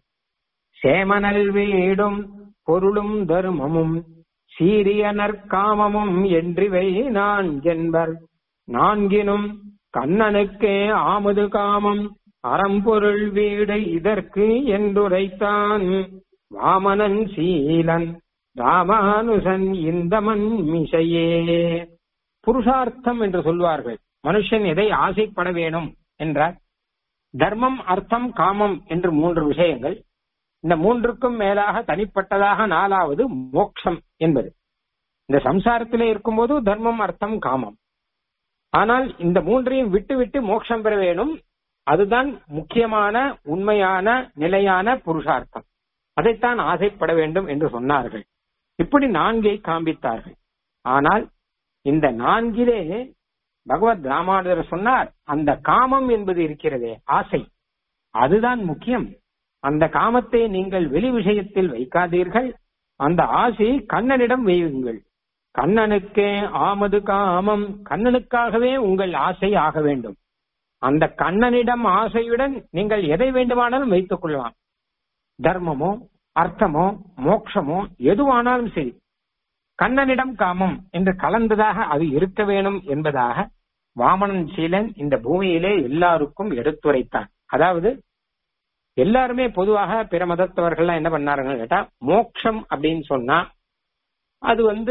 சேமனல் வீடும் பொருளும் தர்மமும் சீரிய நற்காமமும் என்றிவை நான் என்பர் நான்கினும் கண்ணனுக்கே ஆமது காமம் அறம்பொருள் வீடு இதற்கு என்றுரைத்தான் வாமனன் சீலன் ராமானுசன் இந்தமன் மிசையே புருஷார்த்தம் என்று சொல்வார்கள் மனுஷன் எதை ஆசைப்பட வேணும் என்றார் தர்மம் அர்த்தம் காமம் என்று மூன்று விஷயங்கள் இந்த மூன்றுக்கும் மேலாக தனிப்பட்டதாக நாலாவது மோக்ஷம் என்பது இந்த சம்சாரத்திலே இருக்கும்போது தர்மம் அர்த்தம் காமம் ஆனால் இந்த மூன்றையும் விட்டு விட்டு மோட்சம் பெற வேணும் அதுதான் முக்கியமான உண்மையான நிலையான புருஷார்த்தம் அதைத்தான் ஆசைப்பட வேண்டும் என்று சொன்னார்கள் இப்படி நான்கை காண்பித்தார்கள் ஆனால் இந்த நான்கிலே பகவத் ராமானுஜர் சொன்னார் அந்த காமம் என்பது இருக்கிறதே ஆசை அதுதான் முக்கியம் அந்த காமத்தை நீங்கள் வெளி விஷயத்தில் வைக்காதீர்கள் அந்த ஆசையை கண்ணனிடம் வையுங்கள் கண்ணனுக்கே ஆமது காமம் கண்ணனுக்காகவே உங்கள் ஆசை ஆக வேண்டும் அந்த கண்ணனிடம் ஆசையுடன் நீங்கள் எதை வேண்டுமானாலும் வைத்துக் கொள்ளலாம் தர்மமோ அர்த்தமோ மோட்சமோ எதுவானாலும் சரி கண்ணனிடம் காமம் என்று கலந்ததாக அது இருக்க வேணும் என்பதாக வாமனன் சீலன் இந்த பூமியிலே எல்லாருக்கும் எடுத்துரைத்தான் அதாவது எல்லாருமே பொதுவாக பிற மதத்தவர்கள்லாம் என்ன பண்ணாருன்னு கேட்டா மோக்ஷம் அப்படின்னு சொன்னா அது வந்து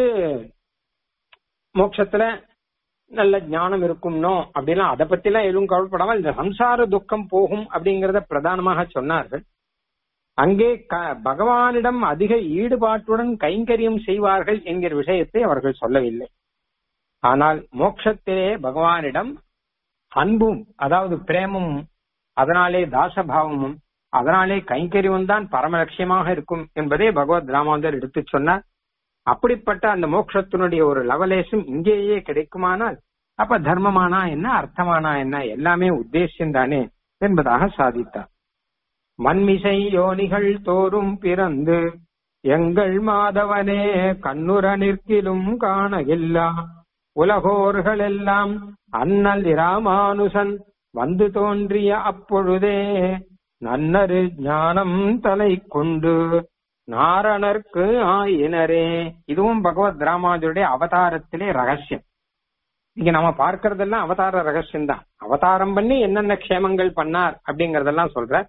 மோட்சத்துல நல்ல ஞானம் இருக்கும்னோ அப்படிலாம் அதை பத்தி எல்லாம் எதுவும் கவலைப்படாம இந்த சம்சார துக்கம் போகும் அப்படிங்கறத பிரதானமாக சொன்னார்கள் அங்கே பகவானிடம் அதிக ஈடுபாட்டுடன் கைங்கரியம் செய்வார்கள் என்கிற விஷயத்தை அவர்கள் சொல்லவில்லை ஆனால் மோட்சத்திலே பகவானிடம் அன்பும் அதாவது பிரேமமும் அதனாலே தாசபாவமும் அதனாலே கைங்கரியம் தான் பரம லட்சியமாக இருக்கும் என்பதே பகவத் ராமாந்தர் எடுத்து சொன்னார் அப்படிப்பட்ட அந்த மோட்சத்தினுடைய ஒரு லவலேசம் இங்கேயே கிடைக்குமானால் அப்ப தர்மமானா என்ன அர்த்தமானா என்ன எல்லாமே உத்தேசியம் தானே என்பதாக சாதித்தார் மண்மிசை யோனிகள் தோறும் பிறந்து எங்கள் மாதவனே கண்ணுர நிற்கிலும் காணகில்லா உலகோர்கள் எல்லாம் அண்ணல் இராமானுசன் வந்து தோன்றிய அப்பொழுதே நன்னரு ஞானம் தலை கொண்டு நாரணர்க்கு ஆயினரே இதுவும் பகவத் ராமானுஜருடைய அவதாரத்திலே ரகசியம் இங்க நம்ம பார்க்கறதெல்லாம் அவதார ரகசியம் தான் அவதாரம் பண்ணி என்னென்ன க்ஷேமங்கள் பண்ணார் அப்படிங்கறதெல்லாம் சொல்ற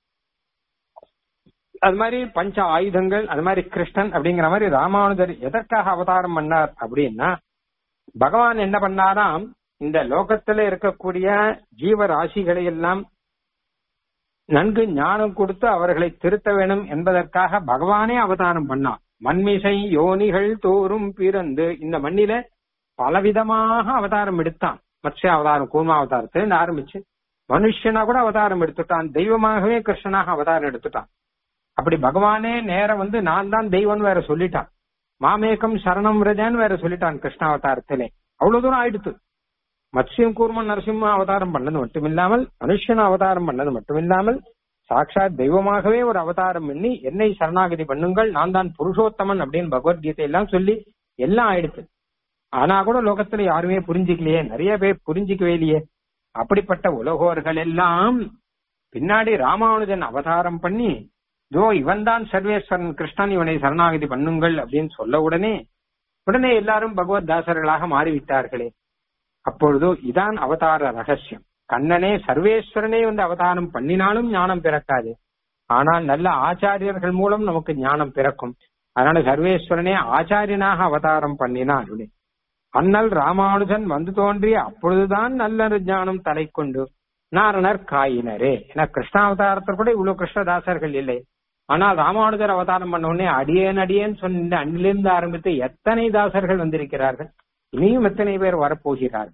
அது மாதிரி பஞ்ச ஆயுதங்கள் அது மாதிரி கிருஷ்ணன் அப்படிங்கிற மாதிரி ராமானுஜர் எதற்காக அவதாரம் பண்ணார் அப்படின்னா பகவான் என்ன பண்ணாராம் இந்த லோகத்துல இருக்கக்கூடிய ஜீவ ராசிகளை எல்லாம் நன்கு ஞானம் கொடுத்து அவர்களை திருத்த வேணும் என்பதற்காக பகவானே அவதாரம் பண்ணார் மண்மிசை யோனிகள் தோறும் பிறந்து இந்த மண்ணில பலவிதமாக அவதாரம் எடுத்தான் மத்ஸ்ய அவதாரம் கூர்மா அவதாரத்திலிருந்து ஆரம்பிச்சு மனுஷனா கூட அவதாரம் எடுத்துட்டான் தெய்வமாகவே கிருஷ்ணனாக அவதாரம் எடுத்துட்டான் அப்படி பகவானே நேரம் வந்து நான் தான் தெய்வம் வேற சொல்லிட்டான் மாமேகம் சரணம் ரஜான்னு வேற சொல்லிட்டான் கிருஷ்ணாவதாரத்திலே அவ்வளவு தூரம் ஆயிடுத்து மத்ஸ்யம் கூர்மன் நரசிம்ம அவதாரம் பண்ணது மட்டுமில்லாமல் மனுஷன் அவதாரம் பண்ணது மட்டுமில்லாமல் சாட்சாத் தெய்வமாகவே ஒரு அவதாரம் பண்ணி என்னை சரணாகதி பண்ணுங்கள் நான் தான் புருஷோத்தமன் அப்படின்னு பகவத்கீதை எல்லாம் சொல்லி எல்லாம் ஆயிடுச்சு ஆனா கூட லோகத்துல யாருமே புரிஞ்சுக்கலையே நிறைய பேர் புரிஞ்சுக்கவே இல்லையே அப்படிப்பட்ட உலகோர்கள் எல்லாம் பின்னாடி ராமானுஜன் அவதாரம் பண்ணி இதோ இவன் தான் சர்வேஸ்வரன் கிருஷ்ணன் இவனை சரணாகதி பண்ணுங்கள் அப்படின்னு சொல்ல உடனே உடனே எல்லாரும் பகவத் தாசர்களாக மாறிவிட்டார்களே அப்பொழுது இதான் அவதார ரகசியம் கண்ணனே சர்வேஸ்வரனே வந்து அவதாரம் பண்ணினாலும் ஞானம் பிறக்காது ஆனால் நல்ல ஆச்சாரியர்கள் மூலம் நமக்கு ஞானம் பிறக்கும் அதனால சர்வேஸ்வரனே ஆச்சாரியனாக அவதாரம் பண்ணினான் அண்ணல் ராமானுஜன் வந்து தோன்றிய அப்பொழுதுதான் நல்ல ஞானம் தலை கொண்டு நாரணர் காயினரே ஏன்னா கிருஷ்ணாவதாரத்தில் கூட இவ்வளவு கிருஷ்ணதாசர்கள் இல்லை ஆனால் ராமானுஜர் அவதாரம் பண்ண உடனே அடியேன் அடியேன் சொன்ன அன்னிலிருந்து ஆரம்பித்து எத்தனை தாசர்கள் வந்திருக்கிறார்கள் இனியும் எத்தனை பேர் வரப்போகிறார்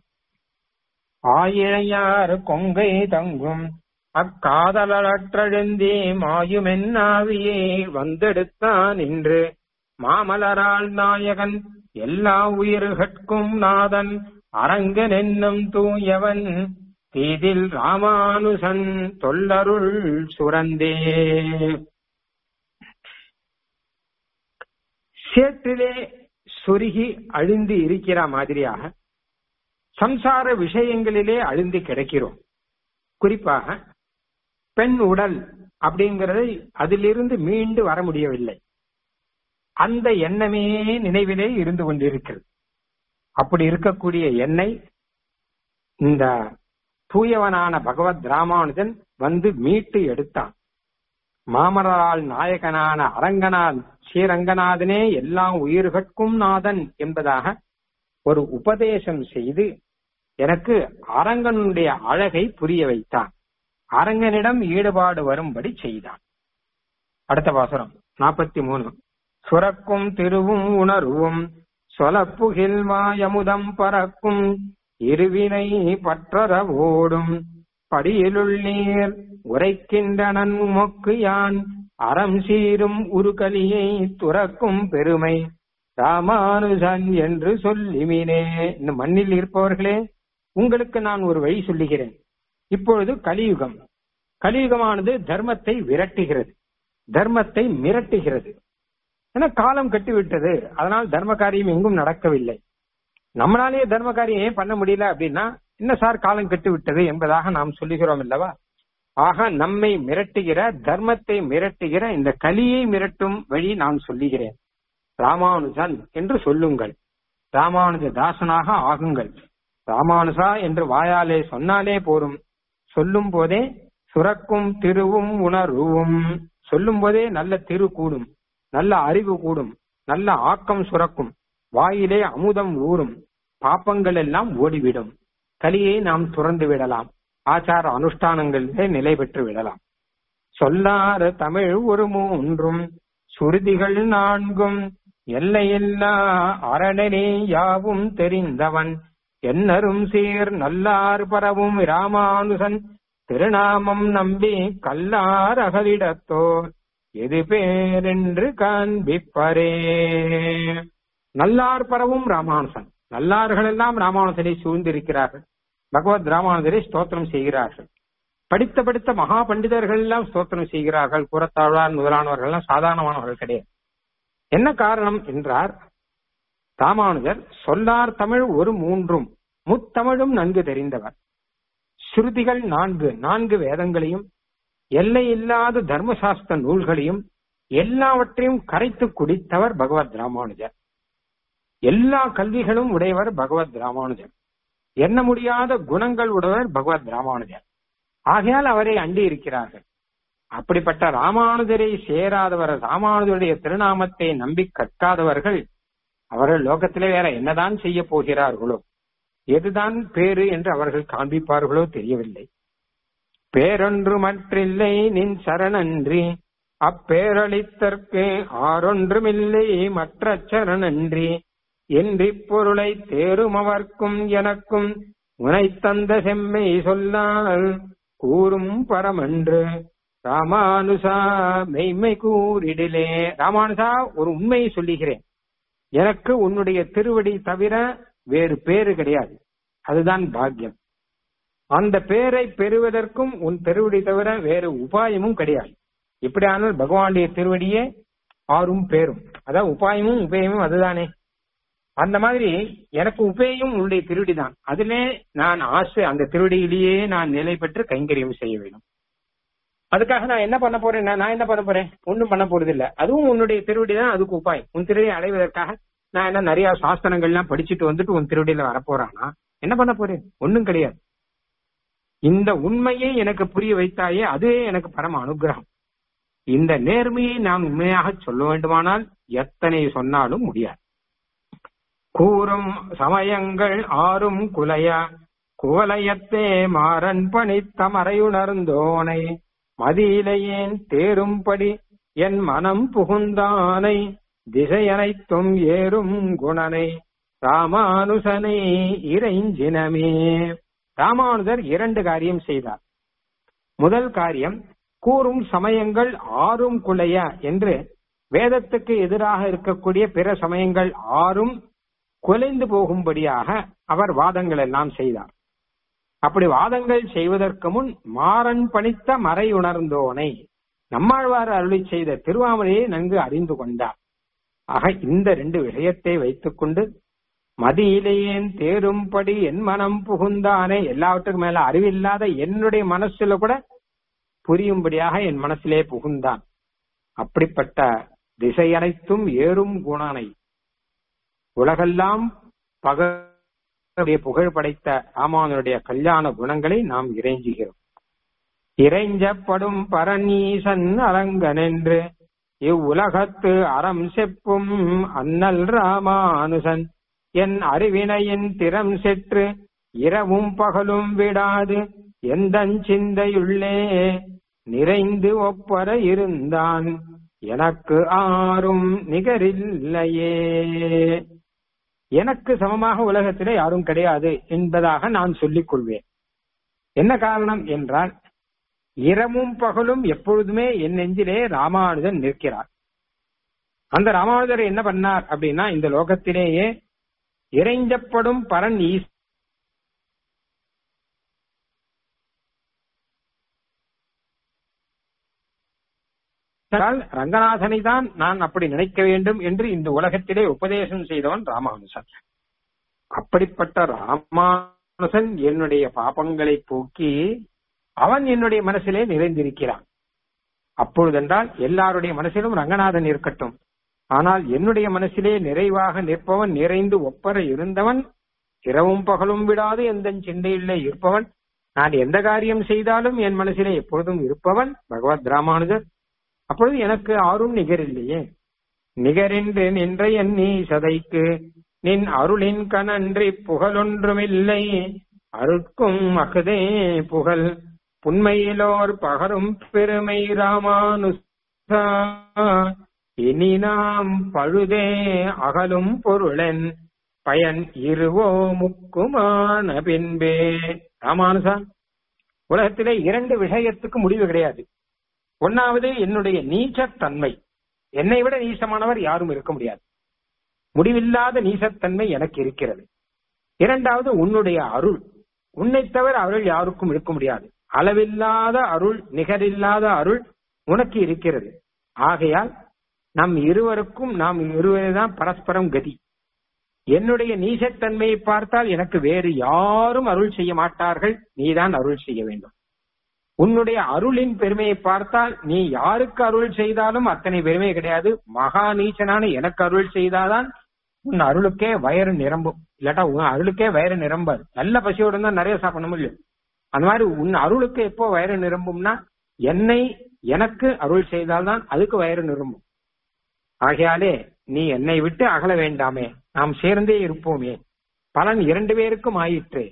ஆயிழையாறு கொங்கை தங்கும் அக்காதலற்றெழுந்தே மாயுமென்னாவியே வந்தெடுத்தான் என்று மாமலரால் நாயகன் எல்லா உயிர்கட்கும் நாதன் அரங்கன் என்னும் தூயவன் தீதில் ராமானுசன் தொல்லருள் சுரந்தே சேற்றிலே சொருகி அழிந்து இருக்கிற மாதிரியாக சம்சார விஷயங்களிலே அழிந்து கிடக்கிறோம் குறிப்பாக பெண் உடல் அப்படிங்கறது அதிலிருந்து மீண்டு வர முடியவில்லை அந்த எண்ணமே நினைவிலே இருந்து கொண்டிருக்கிறது அப்படி இருக்கக்கூடிய எண்ணெய் இந்த தூயவனான பகவத் ராமானுஜன் வந்து மீட்டு எடுத்தான் மாமரால் நாயகனான அரங்கநாத் ஸ்ரீரங்கநாதனே எல்லா உயிர்கட்கும் நாதன் என்பதாக ஒரு உபதேசம் செய்து எனக்கு அரங்கனுடைய அழகை புரிய வைத்தான் அரங்கனிடம் ஈடுபாடு வரும்படி செய்தான் அடுத்த வாசனம் நாற்பத்தி மூணு சுரக்கும் திருவும் உணர்வும் சொலப்புகில் மாயமுதம் பறக்கும் இருவினை பற்றற ஓடும் படியிலுள்ளீர் உரைக்கின்றனன் மொக்கு யான் அறம் சீரும் உருகலியை துறக்கும் பெருமை ராமானுஜன் என்று சொல்லிமினே இந்த மண்ணில் இருப்பவர்களே உங்களுக்கு நான் ஒரு வழி சொல்லுகிறேன் இப்பொழுது கலியுகம் கலியுகமானது தர்மத்தை விரட்டுகிறது தர்மத்தை மிரட்டுகிறது ஏன்னா காலம் கட்டிவிட்டது அதனால் தர்ம காரியம் எங்கும் நடக்கவில்லை நம்மளாலேயே தர்ம காரியம் ஏன் பண்ண முடியல அப்படின்னா என்ன சார் காலம் கெட்டு விட்டது என்பதாக நாம் சொல்லுகிறோம் அல்லவா ஆக நம்மை மிரட்டுகிற தர்மத்தை மிரட்டுகிற இந்த கலியை மிரட்டும் வழி நான் சொல்லுகிறேன் ராமானுஜன் என்று சொல்லுங்கள் ராமானுஜ தாசனாக ஆகுங்கள் ராமானுஜா என்று வாயாலே சொன்னாலே போரும் சொல்லும் போதே சுரக்கும் திருவும் உணர்வும் சொல்லும் போதே நல்ல திரு கூடும் நல்ல அறிவு கூடும் நல்ல ஆக்கம் சுரக்கும் வாயிலே அமுதம் ஊறும் பாப்பங்கள் எல்லாம் ஓடிவிடும் கலியை நாம் துறந்து விடலாம் ஆச்சார அனுஷ்டானங்களிலே நிலை பெற்று விடலாம் சொல்லாத தமிழ் ஒரு மூன்றும் சுருதிகள் நான்கும் எல்லையில்லா அரணனே யாவும் தெரிந்தவன் என்னரும் சீர் நல்லார் பரவும் ராமானுசன் திருநாமம் நம்பி கல்லார் அகலிடத்தோர் எது பேரென்று காண்பிப்பரே நல்லார் பரவும் ராமானுசன் நல்லார்கள் எல்லாம் ராமானுசனை சூழ்ந்திருக்கிறார்கள் பகவத் ராமானுஜரை ஸ்தோத்திரம் செய்கிறார்கள் படித்த படித்த மகா பண்டிதர்கள் எல்லாம் ஸ்தோத்திரம் செய்கிறார்கள் புறத்தாழ்வார் முதலானவர்கள் எல்லாம் சாதாரணமானவர்கள் கிடையாது என்ன காரணம் என்றார் ராமானுஜர் சொல்லார் தமிழ் ஒரு மூன்றும் முத்தமிழும் நன்கு தெரிந்தவர் ஸ்ருதிகள் நான்கு நான்கு வேதங்களையும் எல்லை இல்லாத தர்மசாஸ்திர நூல்களையும் எல்லாவற்றையும் கரைத்து குடித்தவர் பகவத் ராமானுஜர் எல்லா கல்விகளும் உடையவர் பகவத் ராமானுஜர் எண்ண முடியாத குணங்கள் உடையவர் பகவத் ராமானுஜர் ஆகையால் அவரை அண்டி இருக்கிறார்கள் அப்படிப்பட்ட ராமானுஜரை சேராதவர் ராமானுஜருடைய திருநாமத்தை நம்பி கற்காதவர்கள் அவர்கள் லோகத்திலே வேற என்னதான் செய்ய போகிறார்களோ எதுதான் பேரு என்று அவர்கள் காண்பிப்பார்களோ தெரியவில்லை பேரொன்று மற்றில்லை நின் சரணன்றி அப்பேரளித்தற்கு ஆறொன்றுமில்லை மற்ற சரணன்றி என்றி பொருளை தேரும் அவர்க்கும் எனக்கும் உனை தந்த செம்மை சொல்லால் கூறும் பரமன்று ராமானுசா மெய்மை கூறிடிலே ராமானுசா ஒரு உண்மையை சொல்லுகிறேன் எனக்கு உன்னுடைய திருவடி தவிர வேறு பேரு கிடையாது அதுதான் பாக்கியம் அந்த பேரை பெறுவதற்கும் உன் திருவடி தவிர வேறு உபாயமும் கிடையாது எப்படியானால் பகவானுடைய திருவடியே ஆறும் பேரும் அதான் உபாயமும் உபயமும் அதுதானே அந்த மாதிரி எனக்கு உபேயும் உன்னுடைய திருவடி தான் அதிலே நான் ஆசை அந்த திருவடியிலேயே நான் நிலை பெற்று கைங்கரியம் செய்ய வேண்டும் அதுக்காக நான் என்ன பண்ண போறேன் நான் என்ன பண்ண போறேன் ஒன்னும் பண்ண போறது இல்ல அதுவும் உன்னுடைய திருவடி தான் அதுக்கு உபாயம் உன் திருவடியை அடைவதற்காக நான் என்ன நிறைய சாஸ்திரங்கள்லாம் படிச்சுட்டு வந்துட்டு உன் திருவடியில வரப்போறானா என்ன பண்ண போறேன் ஒன்னும் கிடையாது இந்த உண்மையை எனக்கு புரிய வைத்தாயே அதுவே எனக்கு பரம அனுகிரகம் இந்த நேர்மையை நான் உண்மையாக சொல்ல வேண்டுமானால் எத்தனை சொன்னாலும் முடியாது கூறும் சமயங்கள் ஆறும் குலையா குவலயத்தே மாறன் பணித்தமறையுணர்ந்தோனை மதியிலையேன் தேரும்படி என் மனம் புகுந்தானை திசையனைத்தும் ஏறும் குணனை ராமானுசனை இறைஞ்சினமே ராமானுஜர் இரண்டு காரியம் செய்தார் முதல் காரியம் கூறும் சமயங்கள் ஆறும் குலைய என்று வேதத்துக்கு எதிராக இருக்கக்கூடிய பிற சமயங்கள் ஆறும் குலைந்து போகும்படியாக அவர் வாதங்கள் எல்லாம் செய்தார் அப்படி வாதங்கள் செய்வதற்கு முன் மாறன் பணித்த மறை உணர்ந்தோனை நம்மாழ்வார் அருளி செய்த திருவாமலையை நன்கு அறிந்து கொண்டார் ஆக இந்த ரெண்டு விஷயத்தை வைத்துக்கொண்டு மதியிலேயேன் தேரும்படி என் மனம் புகுந்தானே எல்லாவற்றுக்கும் மேல அறிவில்லாத என்னுடைய மனசுல கூட புரியும்படியாக என் மனசிலே புகுந்தான் அப்படிப்பட்ட திசை அனைத்தும் ஏறும் குணனை உலகெல்லாம் பக புகழ் படைத்த ராமானுடைய கல்யாண குணங்களை நாம் இறைஞ்சுகிறோம் இறைஞ்சப்படும் பரநீசன் அரங்கன் என்று இவ்வுலகத்து அறம் செப்பும் அண்ணல் ராமானுசன் என் அறிவினையின் திறம் செற்று இரவும் பகலும் விடாது எந்த சிந்தையுள்ளே நிறைந்து ஒப்பர இருந்தான் எனக்கு ஆறும் நிகரில்லையே எனக்கு சமமாக உலகத்திலே யாரும் கிடையாது என்பதாக நான் சொல்லிக் கொள்வேன் என்ன காரணம் என்றால் இரவும் பகலும் எப்பொழுதுமே என் நெஞ்சிலே ராமானுஜன் நிற்கிறார் அந்த ராமானுஜர் என்ன பண்ணார் அப்படின்னா இந்த லோகத்திலேயே இறைஞ்சப்படும் பரன் ஈஸ் ரங்கநாதனை தான் நான் அப்படி நினைக்க வேண்டும் என்று இந்த உலகத்திலே உபதேசம் செய்தவன் ராமானுசன் அப்படிப்பட்ட ராமானுசன் என்னுடைய பாபங்களை போக்கி அவன் என்னுடைய மனசிலே நிறைந்திருக்கிறான் அப்பொழுதென்றால் எல்லாருடைய மனசிலும் ரங்கநாதன் இருக்கட்டும் ஆனால் என்னுடைய மனசிலே நிறைவாக நிற்பவன் நிறைந்து ஒப்பர இருந்தவன் இரவும் பகலும் விடாது எந்த சிந்தையிலே இருப்பவன் நான் எந்த காரியம் செய்தாலும் என் மனசிலே எப்பொழுதும் இருப்பவன் பகவத் ராமானுஜர் அப்பொழுது எனக்கு ஆறும் நிகரில்லையே நிகரென்று நின்ற என் நீ சதைக்கு நின் அருளின் கனன்றி புகழொன்றுமில்லை அருட்கும் அகுதே புகழ் புன்மையிலோர் பகரும் பெருமை ராமானுசா இனி நாம் பழுதே அகலும் பொருளன் பயன் இருவோ முக்குமான பின்பே ராமானுசா உலகத்திலே இரண்டு விஷயத்துக்கு முடிவு கிடையாது ஒன்னாவது என்னுடைய நீச்சத்தன்மை என்னை விட நீசமானவர் யாரும் இருக்க முடியாது முடிவில்லாத நீசத்தன்மை எனக்கு இருக்கிறது இரண்டாவது உன்னுடைய அருள் உன்னை தவிர அருள் யாருக்கும் இருக்க முடியாது அளவில்லாத அருள் நிகரில்லாத அருள் உனக்கு இருக்கிறது ஆகையால் நம் இருவருக்கும் நாம் இருவருதான் பரஸ்பரம் கதி என்னுடைய நீசத்தன்மையை பார்த்தால் எனக்கு வேறு யாரும் அருள் செய்ய மாட்டார்கள் நீதான் அருள் செய்ய வேண்டும் உன்னுடைய அருளின் பெருமையை பார்த்தால் நீ யாருக்கு அருள் செய்தாலும் அத்தனை பெருமை கிடையாது மகா நீச்சனான எனக்கு அருள் செய்தாதான் உன் அருளுக்கே வயிறு நிரம்பும் இல்லாட்டா உன் அருளுக்கே வயிறு நிரம்பாது நல்ல பசியோட இருந்தா நிறைய சாப்பிடணும் இல்லையோ அந்த மாதிரி உன் அருளுக்கு எப்போ வயிறு நிரம்பும்னா என்னை எனக்கு அருள் செய்தால்தான் அதுக்கு வயிறு நிரம்பும் ஆகையாலே நீ என்னை விட்டு அகல வேண்டாமே நாம் சேர்ந்தே இருப்போமே பலன் இரண்டு பேருக்கும் ஆயிற்று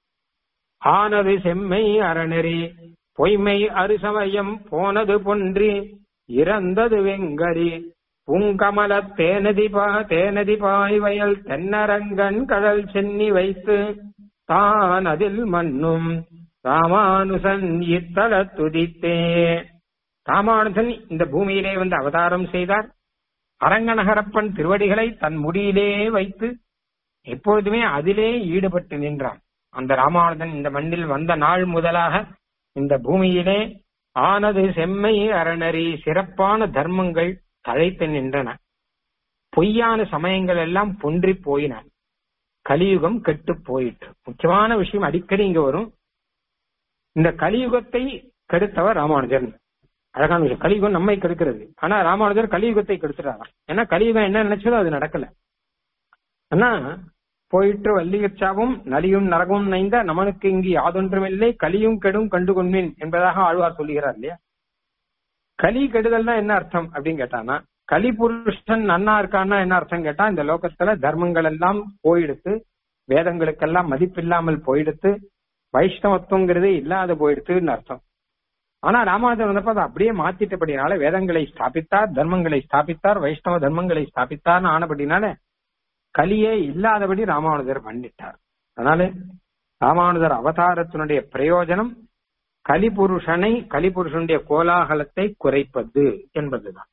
ஆனது செம்மை அறநெறி பொய்மை அரிசமயம் போனது பொன்றி இறந்தது வெங்கரி பூங்கமல தேனதி பா தேனதி பாய் வயல் தென்னரங்கன் கடல் சென்னி வைத்து தான் அதில் மண்ணும் ராமானுசன் இத்தல துதித்தே ராமானுஜன் இந்த பூமியிலே வந்து அவதாரம் செய்தார் அரங்கநகரப்பன் திருவடிகளை தன் முடியிலே வைத்து எப்பொழுதுமே அதிலே ஈடுபட்டு நின்றான் அந்த ராமானுஜன் இந்த மண்ணில் வந்த நாள் முதலாக இந்த பூமியிலே ஆனது செம்மை அறநறி சிறப்பான தர்மங்கள் தழைத்து நின்றன பொய்யான சமயங்கள் எல்லாம் பொன்றி போயின கலியுகம் கெட்டு போயிற்று முக்கியமான விஷயம் அடிக்கடி இங்க வரும் இந்த கலியுகத்தை கெடுத்தவர் ராமானுஜன் அழகான விஷயம் கலியுகம் நம்மை கெடுக்கிறது ஆனா ராமானுஜர் கலியுகத்தை கெடுத்துட்டாராம் ஏன்னா கலியுகம் என்ன நினைச்சதோ அது நடக்கல ஆனா போயிற்று வள்ளியச்சாவும் நலியும் நரகமும் நைந்த நமனுக்கு இங்கு யாதொன்றுமில்லை கலியும் கெடும் கண்டு கொண்மின் என்பதாக ஆழ்வார் சொல்லுகிறார் இல்லையா கலி கெடுதல்னா என்ன அர்த்தம் அப்படின்னு கேட்டானா கலி புருஷன் நன்னா இருக்கான்னா என்ன அர்த்தம் கேட்டா இந்த லோகத்துல தர்மங்கள் எல்லாம் போயிடுத்து வேதங்களுக்கெல்லாம் மதிப்பில்லாமல் போயிடுத்து வைஷ்ணவத்துவங்கிறது இல்லாத போயிடுத்துன்னு அர்த்தம் ஆனா ராமானுஜர் வந்தப்ப அதை அப்படியே மாத்திட்டபடினால வேதங்களை ஸ்தாபித்தார் தர்மங்களை ஸ்தாபித்தார் வைஷ்ணவ தர்மங்களை ஸ்தாபித்தார்னு ஆனபடினால கலியே இல்லாதபடி ராமானுஜர் பண்ணிட்டார் அதனால ராமானுஜர் அவதாரத்தினுடைய பிரயோஜனம் கலிபுருஷனை கலிபுருஷனுடைய கோலாகலத்தை குறைப்பது என்பதுதான்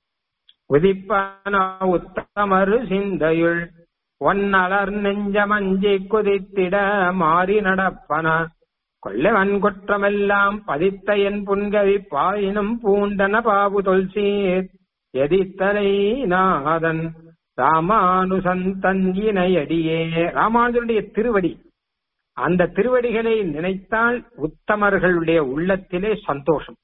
உதிப்பன உத்தமரு சிந்தையுள் ஒன்னலர் நெஞ்சமஞ்சி குதித்திட மாறி நடப்பன கொல்லவன் குற்றமெல்லாம் பதித்த என் புன்கவி பாயினும் பூண்டன பாபுதொல் சீர் எதித்தலை நாதன் ராமானுசந்தன் இணையடியே ராமானுஜனுடைய திருவடி அந்த திருவடிகளை நினைத்தால் உத்தமர்களுடைய உள்ளத்திலே சந்தோஷம்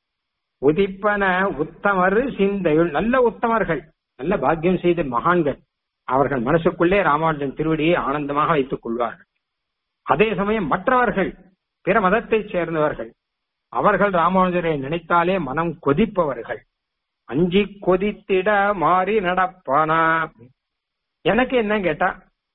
உதிப்பன உத்தமர் சிந்தையுள் நல்ல உத்தமர்கள் நல்ல பாக்கியம் செய்த மகான்கள் அவர்கள் மனசுக்குள்ளே ராமானுஜன் திருவடியை ஆனந்தமாக வைத்துக் கொள்வார்கள் அதே சமயம் மற்றவர்கள் பிற மதத்தைச் சேர்ந்தவர்கள் அவர்கள் ராமானுஜரை நினைத்தாலே மனம் கொதிப்பவர்கள் அஞ்சி கொதித்திட மாறி நடப்பானா எனக்கு என்ன கேட்டா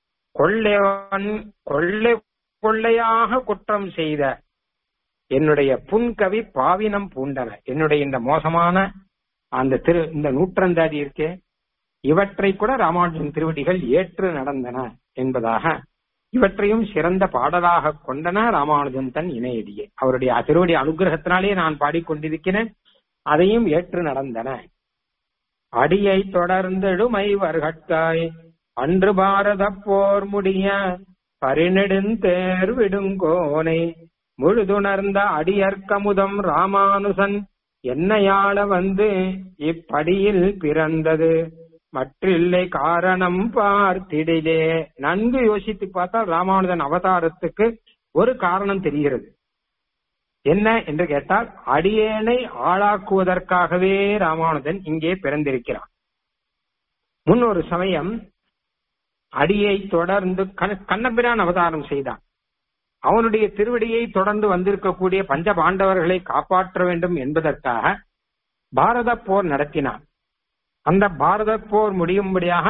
கொள்ளைவன் கொள்ளை கொள்ளையாக குற்றம் செய்த என்னுடைய புன்கவி பாவினம் பூண்டன என்னுடைய இந்த மோசமான அந்த திரு இந்த நூற்றந்தாதி இருக்கே இவற்றை கூட ராமானுஜன் திருவடிகள் ஏற்று நடந்தன என்பதாக இவற்றையும் சிறந்த பாடலாக கொண்டன ராமானுஜன் தன் இணையடியே அவருடைய திருவடி அனுகிரகத்தினாலே நான் பாடிக்கொண்டிருக்கிறேன் அதையும் ஏற்று நடந்தன அடியை தொடர்ந்தெழுமை வர்கட்காய் அன்று பாரத போர் முடிய பரிநெடுந்தேர் விடுங்கோனை முழுதுணர்ந்த அடியற்கமுதம் ராமானுசன் என்னையாள வந்து இப்படியில் பிறந்தது மற்றில்லை காரணம் பார்த்திடிலே நன்கு யோசித்து பார்த்தால் ராமானுஜன் அவதாரத்துக்கு ஒரு காரணம் தெரிகிறது என்ன என்று கேட்டால் அடியேனை ஆளாக்குவதற்காகவே ராமானுஜன் இங்கே பிறந்திருக்கிறான் முன் ஒரு சமயம் அடியை தொடர்ந்து கண்ணபிரான் அவதாரம் செய்தான் அவனுடைய திருவடியை தொடர்ந்து வந்திருக்கக்கூடிய பஞ்ச பாண்டவர்களை காப்பாற்ற வேண்டும் என்பதற்காக பாரத போர் நடத்தினான் அந்த பாரத போர் முடியும்படியாக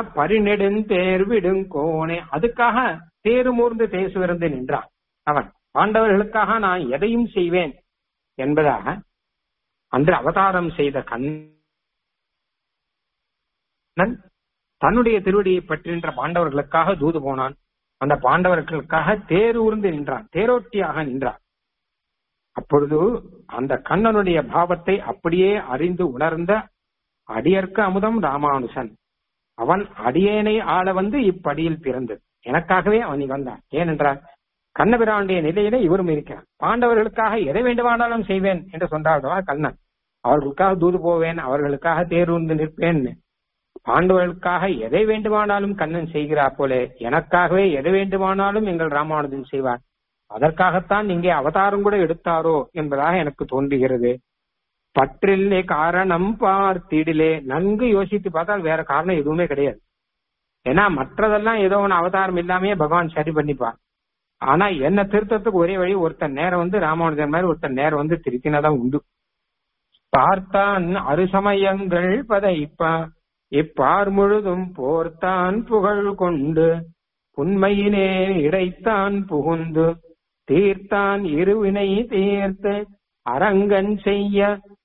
பரிநெடுந்தேர்விடுங்கோனே அதுக்காக தேருமூர்ந்து தேசுவிருந்து நின்றான் அவன் பாண்டவர்களுக்காக நான் எதையும் செய்வேன் என்பதாக அன்று அவதாரம் செய்த கண்ணன் தன்னுடைய திருவடியை பற்றின்ற பாண்டவர்களுக்காக தூது போனான் அந்த பாண்டவர்களுக்காக தேரூர்ந்து நின்றான் தேரோட்டியாக நின்றான் அப்பொழுது அந்த கண்ணனுடைய பாவத்தை அப்படியே அறிந்து உணர்ந்த அடியர்க்க அமுதம் ராமானுசன் அவன் அடியேனை ஆள வந்து இப்படியில் பிறந்தது எனக்காகவே அவன் வந்தான் ஏனென்றால் கண்ணபிரானுடைய நிலையில இவரும் இருக்கிறார் பாண்டவர்களுக்காக எதை வேண்டுமானாலும் செய்வேன் என்று சொன்னார்களா கண்ணன் அவர்களுக்காக தூது போவேன் அவர்களுக்காக தேர்வுந்து நிற்பேன் பாண்டவர்களுக்காக எதை வேண்டுமானாலும் கண்ணன் செய்கிறார் போல எனக்காகவே எதை வேண்டுமானாலும் எங்கள் ராமானுஜன் செய்வார் அதற்காகத்தான் இங்கே அவதாரம் கூட எடுத்தாரோ என்பதாக எனக்கு தோன்றுகிறது பற்றில்லே காரணம் பார்த்திடிலே நன்கு யோசித்து பார்த்தால் வேற காரணம் எதுவுமே கிடையாது ஏன்னா மற்றதெல்லாம் ஏதோ ஒன்று அவதாரம் இல்லாமயே பகவான் சரி பண்ணிப்பான் ஆனா என்ன திருத்தத்துக்கு ஒரே வழி ஒருத்தன் நேரம் வந்து ராமானுஜன் மாதிரி ஒருத்தன் நேரம் வந்து திருத்தினாதான் உண்டு பார்த்தான் அருசமயங்கள் பதைப்பா இப்பார் முழுதும் போர்த்தான் புகழ் கொண்டு புன்மையினே இடைத்தான் புகுந்து தீர்த்தான் இருவினை தீர்த்து அரங்கன் செய்ய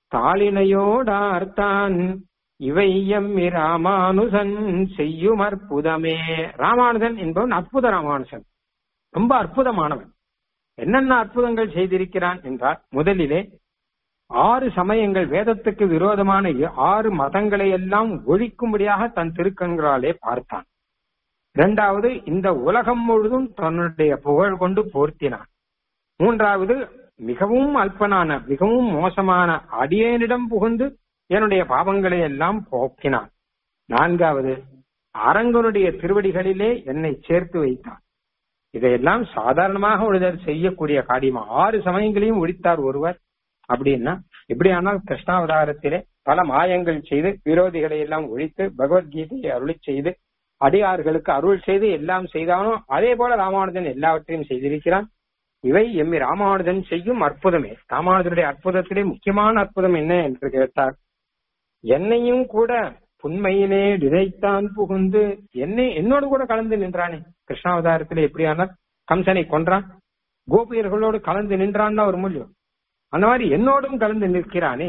தாளினையோடார்த்தான் இவை எம்மி ராமானுசன் செய்யும் அற்புதமே ராமானுஜன் என்பவன் அற்புத ராமானுஜன் ரொம்ப அற்புதமானவன் என்னென்ன அற்புதங்கள் செய்திருக்கிறான் என்றால் முதலிலே ஆறு சமயங்கள் வேதத்துக்கு விரோதமான ஆறு மதங்களை எல்லாம் ஒழிக்கும்படியாக தன் திருக்கண்களாலே பார்த்தான் இரண்டாவது இந்த உலகம் முழுதும் தன்னுடைய புகழ் கொண்டு போர்த்தினான் மூன்றாவது மிகவும் அல்பனான மிகவும் மோசமான அடியேனிடம் புகுந்து என்னுடைய பாவங்களை எல்லாம் போக்கினான் நான்காவது அரங்கனுடைய திருவடிகளிலே என்னை சேர்த்து வைத்தான் இதையெல்லாம் சாதாரணமாக ஒருவர் செய்யக்கூடிய காரியமா ஆறு சமயங்களையும் ஒழித்தார் ஒருவர் அப்படின்னா எப்படியானால் கிருஷ்ணாவதாரத்திலே பல மாயங்கள் செய்து விரோதிகளை எல்லாம் ஒழித்து பகவத்கீதையை அருளி செய்து அடியார்களுக்கு அருள் செய்து எல்லாம் செய்தானோ அதே போல ராமானுஜன் எல்லாவற்றையும் செய்திருக்கிறான் இவை எம்மி ராமானுஜன் செய்யும் அற்புதமே ராமானுஜனுடைய அற்புதத்திலே முக்கியமான அற்புதம் என்ன என்று கேட்டார் என்னையும் கூட புண்மையிலே விதைத்தான் புகுந்து என்னை என்னோடு கூட கலந்து நின்றானே கிருஷ்ணாவதாரத்திலே எப்படியானால் கம்சனை கொன்றான் கோபியர்களோடு கலந்து நின்றான்னா ஒரு முடியும் அந்த மாதிரி என்னோடும் கலந்து நிற்கிறானே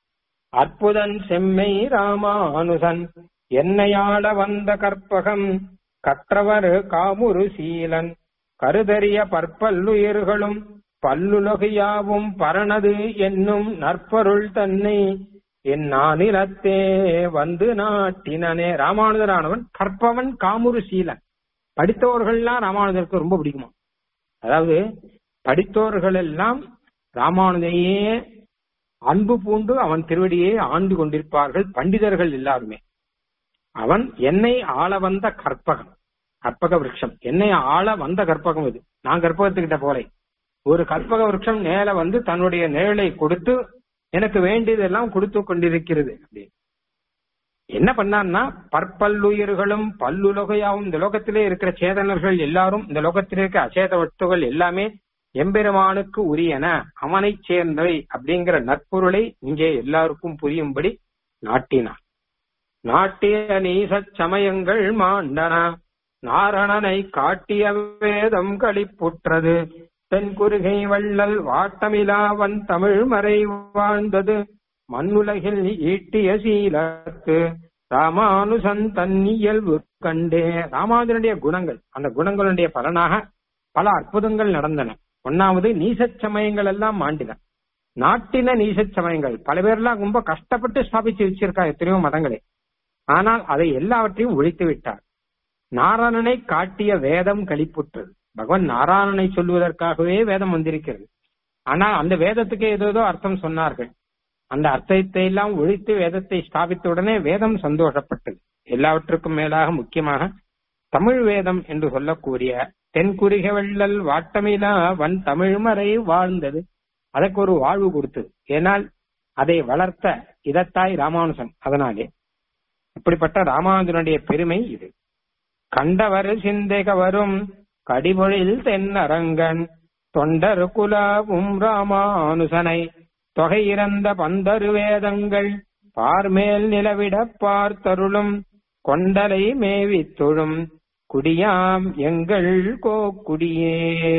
அற்புதன் செம்மை ராமானுசன் என்னையாள வந்த கற்பகம் கற்றவர் காமுரு சீலன் கருதறிய பற்பல்லுயிர்களும் பல்லுலகையாவும் பரணது என்னும் நற்பொருள் தன்னை என் நானிலத்தே வந்து நாட்டினனே ராமானுஜரானவன் கற்பவன் காமுரு சீலன் படித்தவர்கள்லாம் ராமானுஜருக்கு ரொம்ப பிடிக்குமா அதாவது படித்தவர்கள் எல்லாம் ராமானுஜையே அன்பு பூண்டு அவன் திருவடியை ஆண்டு கொண்டிருப்பார்கள் பண்டிதர்கள் எல்லாருமே அவன் என்னை ஆள வந்த கற்பகம் கற்பக விருட்சம் என்னை ஆள வந்த கற்பகம் இது நான் கற்பகத்துக்கிட்ட போலை ஒரு கற்பக விருட்சம் மேல வந்து தன்னுடைய நிழலை கொடுத்து எனக்கு வேண்டியதெல்லாம் கொடுத்து கொண்டிருக்கிறது அப்படின்னு என்ன பண்ணான்னா பற்பல்லுயிர்களும் பல்லுலகையாவும் இந்த லோகத்திலே இருக்கிற சேதனர்கள் எல்லாரும் இந்த லோகத்திலே இருக்க அச்சேத வஸ்துகள் எல்லாமே எம்பெருமானுக்கு உரியன அவனை சேர்ந்தவை அப்படிங்கிற நற்பொருளை இங்கே எல்லாருக்கும் புரியும்படி நாட்டினான் நாட்டிய நீசச் சமயங்கள் மாண்டன நாரணனை காட்டிய வேதம் களிப்புற்றது தென் குறுகை வள்ளல் வாட்டமிலாவன் தமிழ் மறை வாழ்ந்தது மண்ணுலகில் ஈட்டிய சீலத்து ராமானுசன் தன் இயல்பு கண்டே ராமானுஜனுடைய குணங்கள் அந்த குணங்களுடைய பலனாக பல அற்புதங்கள் நடந்தன ஒன்னாவது நீசச் சமயங்கள் எல்லாம் மாண்டின நாட்டின நீசச் சமயங்கள் பல பேர்லாம் ரொம்ப கஷ்டப்பட்டு ஸ்தாபிச்சு வச்சிருக்கா எத்தனையோ மதங்களை ஆனால் அதை எல்லாவற்றையும் ஒழித்து விட்டார் நாராயணனை காட்டிய வேதம் கழிப்புற்றது பகவான் நாராயணனை சொல்லுவதற்காகவே வேதம் வந்திருக்கிறது ஆனால் அந்த வேதத்துக்கு ஏதோ அர்த்தம் சொன்னார்கள் அந்த அர்த்தத்தை எல்லாம் ஒழித்து வேதத்தை ஸ்தாபித்த உடனே வேதம் சந்தோஷப்பட்டது எல்லாவற்றுக்கும் மேலாக முக்கியமாக தமிழ் வேதம் என்று சொல்லக்கூடிய தென்குறிக வெள்ளல் வாட்டமிலா வன் தமிழ்மறை வாழ்ந்தது அதற்கு ஒரு வாழ்வு கொடுத்தது ஏனால் அதை வளர்த்த இதத்தாய் ராமானுசன் அதனாலே இப்படிப்பட்ட ராமானுஜனுடைய பெருமை இது கண்டவர் சிந்தைக வரும் கடிமொழில் தென்னரங்கன் தொண்டர் குலாவும் ராமானுசனை தொகை இறந்த பந்தரு வேதங்கள் பார்மேல் நிலவிட பார்த்தருளும் கொண்டலை மேவி தொழும் குடியாம் எங்கள் கோக்குடியே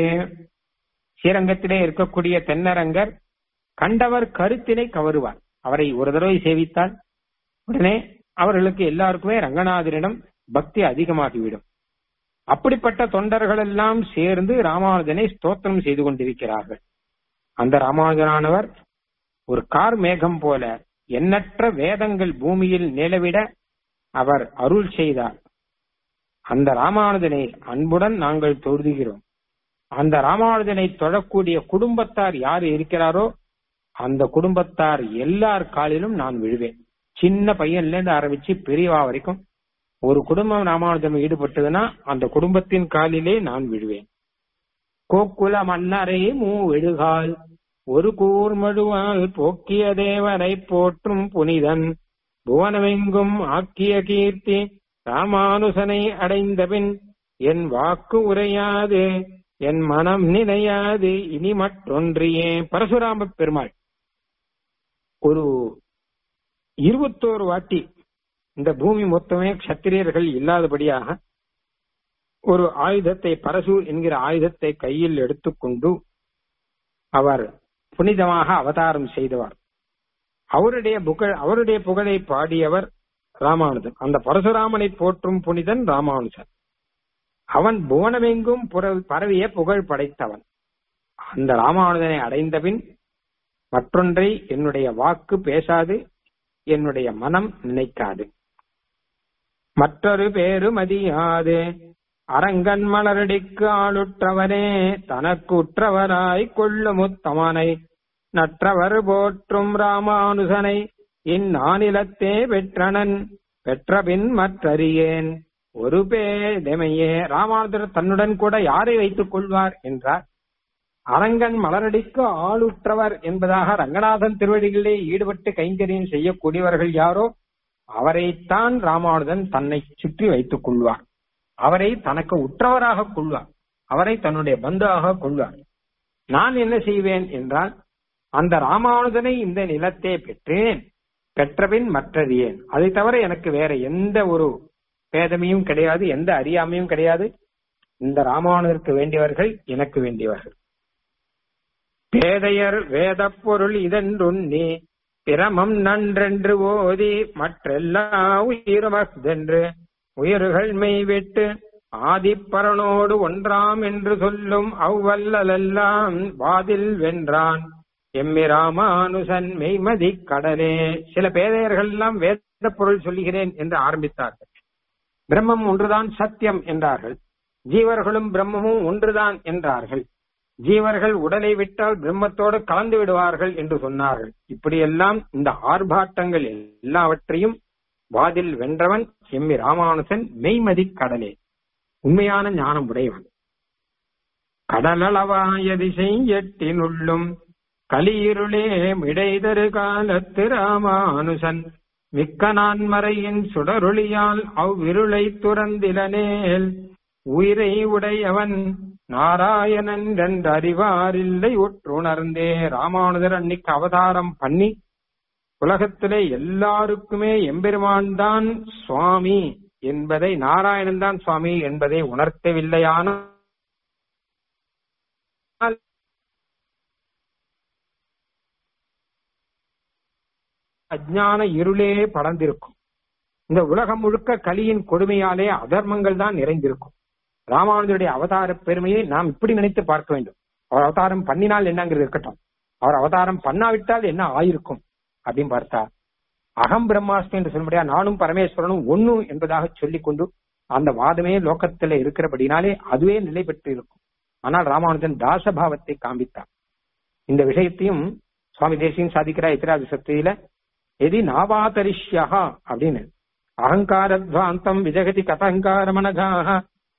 ஸ்ரீரங்கத்திலே இருக்கக்கூடிய தென்னரங்கர் கண்டவர் கருத்தினை கவருவார் அவரை ஒரு தடவை சேவித்தால் உடனே அவர்களுக்கு எல்லாருக்குமே ரங்கநாதரிடம் பக்தி அதிகமாகிவிடும் அப்படிப்பட்ட தொண்டர்கள் எல்லாம் சேர்ந்து ராமானுஜனை ஸ்தோத்திரம் செய்து கொண்டிருக்கிறார்கள் அந்த ராமானுஜனானவர் ஒரு கார் மேகம் போல எண்ணற்ற வேதங்கள் பூமியில் நிலவிட அவர் அருள் செய்தார் அந்த ராமானுஜனை அன்புடன் நாங்கள் தொழுதுகிறோம் அந்த ராமானுஜனை தொழக்கூடிய குடும்பத்தார் யார் இருக்கிறாரோ அந்த குடும்பத்தார் எல்லார் காலிலும் நான் விழுவேன் சின்ன பையன்ல இருந்து ஆரம்பிச்சு பெரியவா வரைக்கும் ஒரு குடும்பம் ராமானுஜம் ஈடுபட்டதுன்னா அந்த குடும்பத்தின் காலிலே நான் விழுவேன் கோக்குல மன்னரை மூ விழுகால் ஒரு கூர்மழுவால் போக்கிய தேவரை போற்றும் புனிதன் புவனமெங்கும் ஆக்கிய கீர்த்தி ராமானுசனை அடைந்தபின் என் வாக்கு உரையாது என் மனம் நினையாது இனி மற்றொன்றியே பரசுராம பெருமாள் ஒரு இருபத்தோரு வாட்டி இந்த பூமி மொத்தமே கத்திரியர்கள் இல்லாதபடியாக ஒரு ஆயுதத்தை பரசு என்கிற ஆயுதத்தை கையில் எடுத்துக்கொண்டு அவர் புனிதமாக அவதாரம் செய்தவர் அவருடைய புகழ் அவருடைய புகழை பாடியவர் ராமானுஜன் அந்த பரசுராமனை போற்றும் புனிதன் ராமானுஜன் அவன் புவனமெங்கும் பரவிய புகழ் படைத்தவன் அந்த ராமானுஜனை அடைந்தபின் மற்றொன்றை என்னுடைய வாக்கு பேசாது என்னுடைய மனம் நினைக்காது மற்றொரு பேரு மதியாது அரங்கன் மலரடிக்கு ஆளுற்றவனே தனக்கு உற்றவராய் கொள்ளுமுத்தமனை நற்றவர் போற்றும் ராமானுசனை இந்நானிலத்தே பெற்றனன் பெற்றபின் மற்றறியேன் ஒரு பேதமையே ராமானுஜர் தன்னுடன் கூட யாரை வைத்துக் கொள்வார் என்றார் அரங்கன் மலரடிக்கு ஆளுற்றவர் என்பதாக ரங்கநாதன் திருவடிகளிலே ஈடுபட்டு கைங்கரியம் செய்யக்கூடியவர்கள் யாரோ அவரைத்தான் ராமானுஜன் தன்னை சுற்றி வைத்துக் கொள்வார் அவரை தனக்கு உற்றவராக கொள்வார் அவரை தன்னுடைய பந்துவாக கொள்வார் நான் என்ன செய்வேன் என்றால் அந்த ராமானுஜனை இந்த நிலத்தை பெற்றேன் பெற்றபின் மற்றறியேன் அதை தவிர எனக்கு வேற எந்த ஒரு பேதமையும் கிடையாது எந்த அறியாமையும் கிடையாது இந்த ராமானுஜருக்கு வேண்டியவர்கள் எனக்கு வேண்டியவர்கள் பேதையர் வேத பொருள் இதென்றுண்ணி பிரமம் நன்றென்று ஓதி மற்றெல்லா உயிரமதென்று உயிர்கள் மெய்விட்டு ஆதிப்பரனோடு ஒன்றாம் என்று சொல்லும் அவ்வல்லலெல்லாம் வாதில் வென்றான் எம்மி ராமானுசன் மெய்மதி கடலே சில பேதையர்கள் எல்லாம் வேத பொருள் சொல்லுகிறேன் என்று ஆரம்பித்தார்கள் பிரம்மம் ஒன்றுதான் சத்தியம் என்றார்கள் ஜீவர்களும் பிரம்மமும் ஒன்றுதான் என்றார்கள் ஜீவர்கள் உடலை விட்டால் பிரம்மத்தோடு கலந்து விடுவார்கள் என்று சொன்னார்கள் இப்படியெல்லாம் இந்த ஆர்ப்பாட்டங்கள் எல்லாவற்றையும் வாதில் வென்றவன் எம்மி ராமானுசன் மெய்மதி கடலே உண்மையான ஞானம் உடையவன் கடலளவாய திசை எட்டினுள்ளும் கலியிருளே மிடைதரு காலத்து ராமானுசன் மிக்க நான்மறையின் சுடரொளியால் அவ்விருளை துறந்திலனேல் உயிரை உடையவன் நாராயணன் என்று அறிவாரில்லை உற்றுணர்ந்தே ராமானுஜர் அன்னைக்கு அவதாரம் பண்ணி உலகத்திலே எல்லாருக்குமே எம்பெருமான் தான் சுவாமி என்பதை நாராயணன் தான் சுவாமி என்பதை உணர்த்தவில்லையான அஜான இருளே படர்ந்திருக்கும் இந்த உலகம் முழுக்க கலியின் கொடுமையாலே அதர்மங்கள் தான் நிறைந்திருக்கும் ராமானுஜருடைய அவதார பெருமையை நாம் இப்படி நினைத்து பார்க்க வேண்டும் அவர் அவதாரம் பண்ணினால் என்னங்கிறது இருக்கட்டும் அவர் அவதாரம் பண்ணாவிட்டால் என்ன ஆயிருக்கும் அப்படின்னு பார்த்தா அகம் பிரம்மாஸ்மி என்று சொல்லும்படியா நானும் பரமேஸ்வரனும் ஒண்ணு என்பதாக சொல்லிக் கொண்டு அந்த வாதமே லோகத்துல இருக்கிறபடினாலே அதுவே நிலை பெற்று இருக்கும் ஆனால் ராமானுஜன் தாசபாவத்தை காண்பித்தார் இந்த விஷயத்தையும் சுவாமி தேசியம் சாதிக்கிறார் இத்திராஜ சக்தியில எதி நாவாதரிஷ்யா அப்படின்னு அகங்காரத்வாந்தம் விஜகதி கதங்காரமனகாக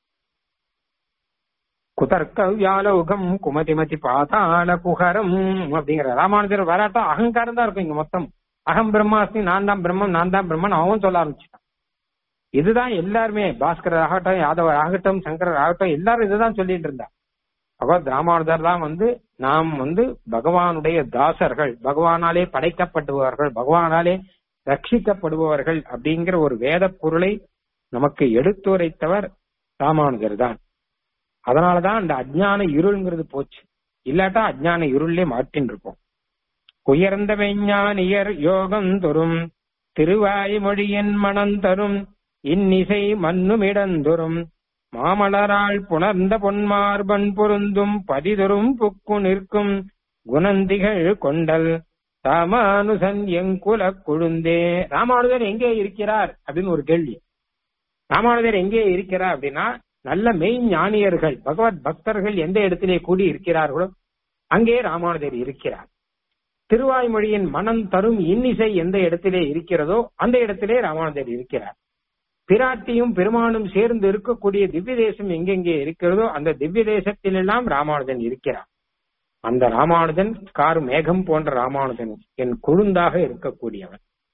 குதர்க்க வியாலோகம் குமதிமதி பாதாள குஹரம் அப்படிங்கிற ராமானுஜர் வராட்டா அகங்காரம் தான் இருக்கும் இங்க மொத்தம் அகம் பிரம்மாஸ்மி நான் தான் பிரம்மம் நான் தான் பிரம்மன் அவன் சொல்ல ஆரம்பிச்சிட்டான் இதுதான் எல்லாருமே பாஸ்கரர் ஆகட்டும் யாதவர் ஆகட்டும் சங்கரர் ஆகட்டும் எல்லாரும் இதுதான் சொல்லிட்டு இருந்தா பகவத் ராமானுஜர் தான் வந்து நாம் வந்து பகவானுடைய தாசர்கள் பகவானாலே படைக்கப்படுபவர்கள் பகவானாலே ரட்சிக்கப்படுபவர்கள் அப்படிங்கிற ஒரு வேத பொருளை நமக்கு எடுத்துரைத்தவர் ராமானுஜர் தான் அதனாலதான் அந்த அஜ்ஞான இருள்ங்கிறது போச்சு இல்லாட்டா அஜ்ஞான இருள்லே மாட்டின் இருப்போம் உயர்ந்த மெஞ்ஞானியர் யோகம் தொரும் திருவாய்மொழியின் மனம் தரும் இன்னிசை மண்ணுமிடந்தொரும் மாமலரால் புணர்ந்த பொன்மார்பன் பொருந்தும் பதிதொரும் புக்கு நிற்கும் குணந்திகள் கொண்டல் ராமானுசன் எங்குல குழுந்தே ராமானுஜர் எங்கே இருக்கிறார் அப்படின்னு ஒரு கேள்வி ராமானுஜர் எங்கே இருக்கிறார் அப்படின்னா நல்ல மெய் ஞானியர்கள் பகவத் பக்தர்கள் எந்த இடத்திலே கூடி இருக்கிறார்களோ அங்கே ராமானுஜர் இருக்கிறார் திருவாய்மொழியின் மனம் தரும் இன்னிசை எந்த இடத்திலே இருக்கிறதோ அந்த இடத்திலே ராமானுஜர் இருக்கிறார் பிராட்டியும் பெருமானும் சேர்ந்து இருக்கக்கூடிய திவ்ய தேசம் எங்கெங்கே இருக்கிறதோ அந்த திவ்ய தேசத்திலெல்லாம் ராமானுஜன் இருக்கிறார் அந்த ராமானுஜன் கார் மேகம் போன்ற ராமானுஜன் என் குழுந்தாக இருக்கக்கூடியவன்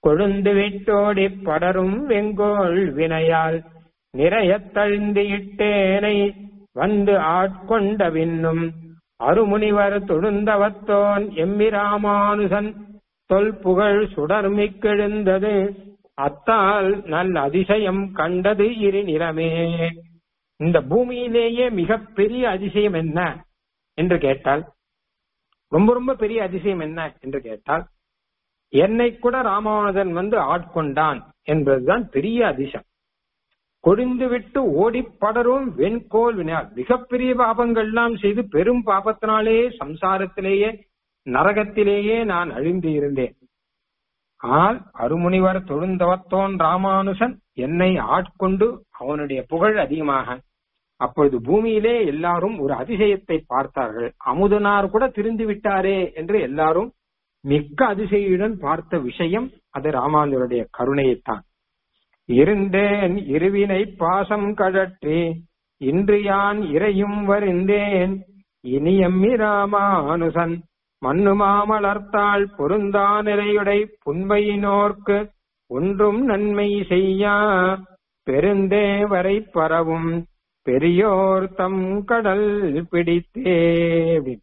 கொழுந்து விட்டோடி படரும் வெங்கோள் வினையால் நிறையத் தழிந்து இட்டேனை வந்து ஆட்கொண்ட விண்ணும் அருமுனிவர் தொழுந்தவத்தோன் எம்மிராமானுசன் தொல் புகழ் சுடர்மிக்கெழுந்தது அத்தால் நல் அதிசயம் கண்டது இரு நிறமே இந்த பூமியிலேயே மிகப்பெரிய அதிசயம் என்ன என்று கேட்டால் ரொம்ப ரொம்ப பெரிய அதிசயம் என்ன என்று கேட்டால் என்னை கூட ராமானுஜன் வந்து ஆட்கொண்டான் என்பதுதான் பெரிய அதிசயம் கொடிந்து விட்டு ஓடி படரும் வெண்கோல் வினையால் மிகப்பெரிய பாபங்கள்லாம் செய்து பெரும் பாபத்தினாலே சம்சாரத்திலேயே நரகத்திலேயே நான் அழிந்து இருந்தேன் ஆனால் அருமுனிவர் தொழுந்தவத்தோன் ராமானுசன் என்னை ஆட்கொண்டு அவனுடைய புகழ் அதிகமாக அப்பொழுது பூமியிலே எல்லாரும் ஒரு அதிசயத்தை பார்த்தார்கள் அமுதனார் கூட திரிந்து விட்டாரே என்று எல்லாரும் மிக்க அதிசயுடன் பார்த்த விஷயம் அது ராமானுஜருடைய கருணையைத்தான் இருந்தேன் இருவினை பாசம் கழற்றி இன்று யான் இறையும் வருந்தேன் இனியம்மி ராமானுசன் மண்ணு மாமலர்த்தாள் பொருந்தா நிறையுடை புன்மையினோர்க்கு ஒன்றும் நன்மை செய்யா பெருந்தேவரை பரவும் பெரியோர் தம் கடல் பிடித்தே அப்படின்னு.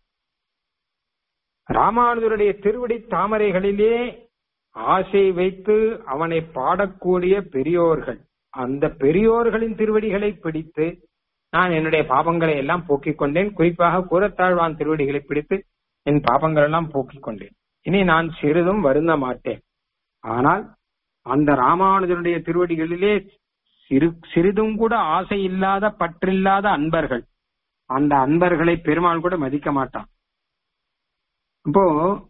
ராமானுஜருடைய திருவடி தாமரைகளிலே ஆசை வைத்து அவனை பாடக்கூடிய பெரியோர்கள் அந்த பெரியோர்களின் திருவடிகளை பிடித்து நான் என்னுடைய பாபங்களை எல்லாம் போக்கிக் கொண்டேன் குறிப்பாக கூரத்தாழ்வான் திருவடிகளை பிடித்து என் பாபங்கள் எல்லாம் போக்கிக் கொண்டேன் இனி நான் சிறிதும் வருந்த மாட்டேன் ஆனால் அந்த ராமானுஜருடைய திருவடிகளிலே சிறு சிறிதும் கூட ஆசை இல்லாத பற்றில்லாத அன்பர்கள் அந்த அன்பர்களை பெருமாள் கூட மதிக்க மாட்டான் இப்போ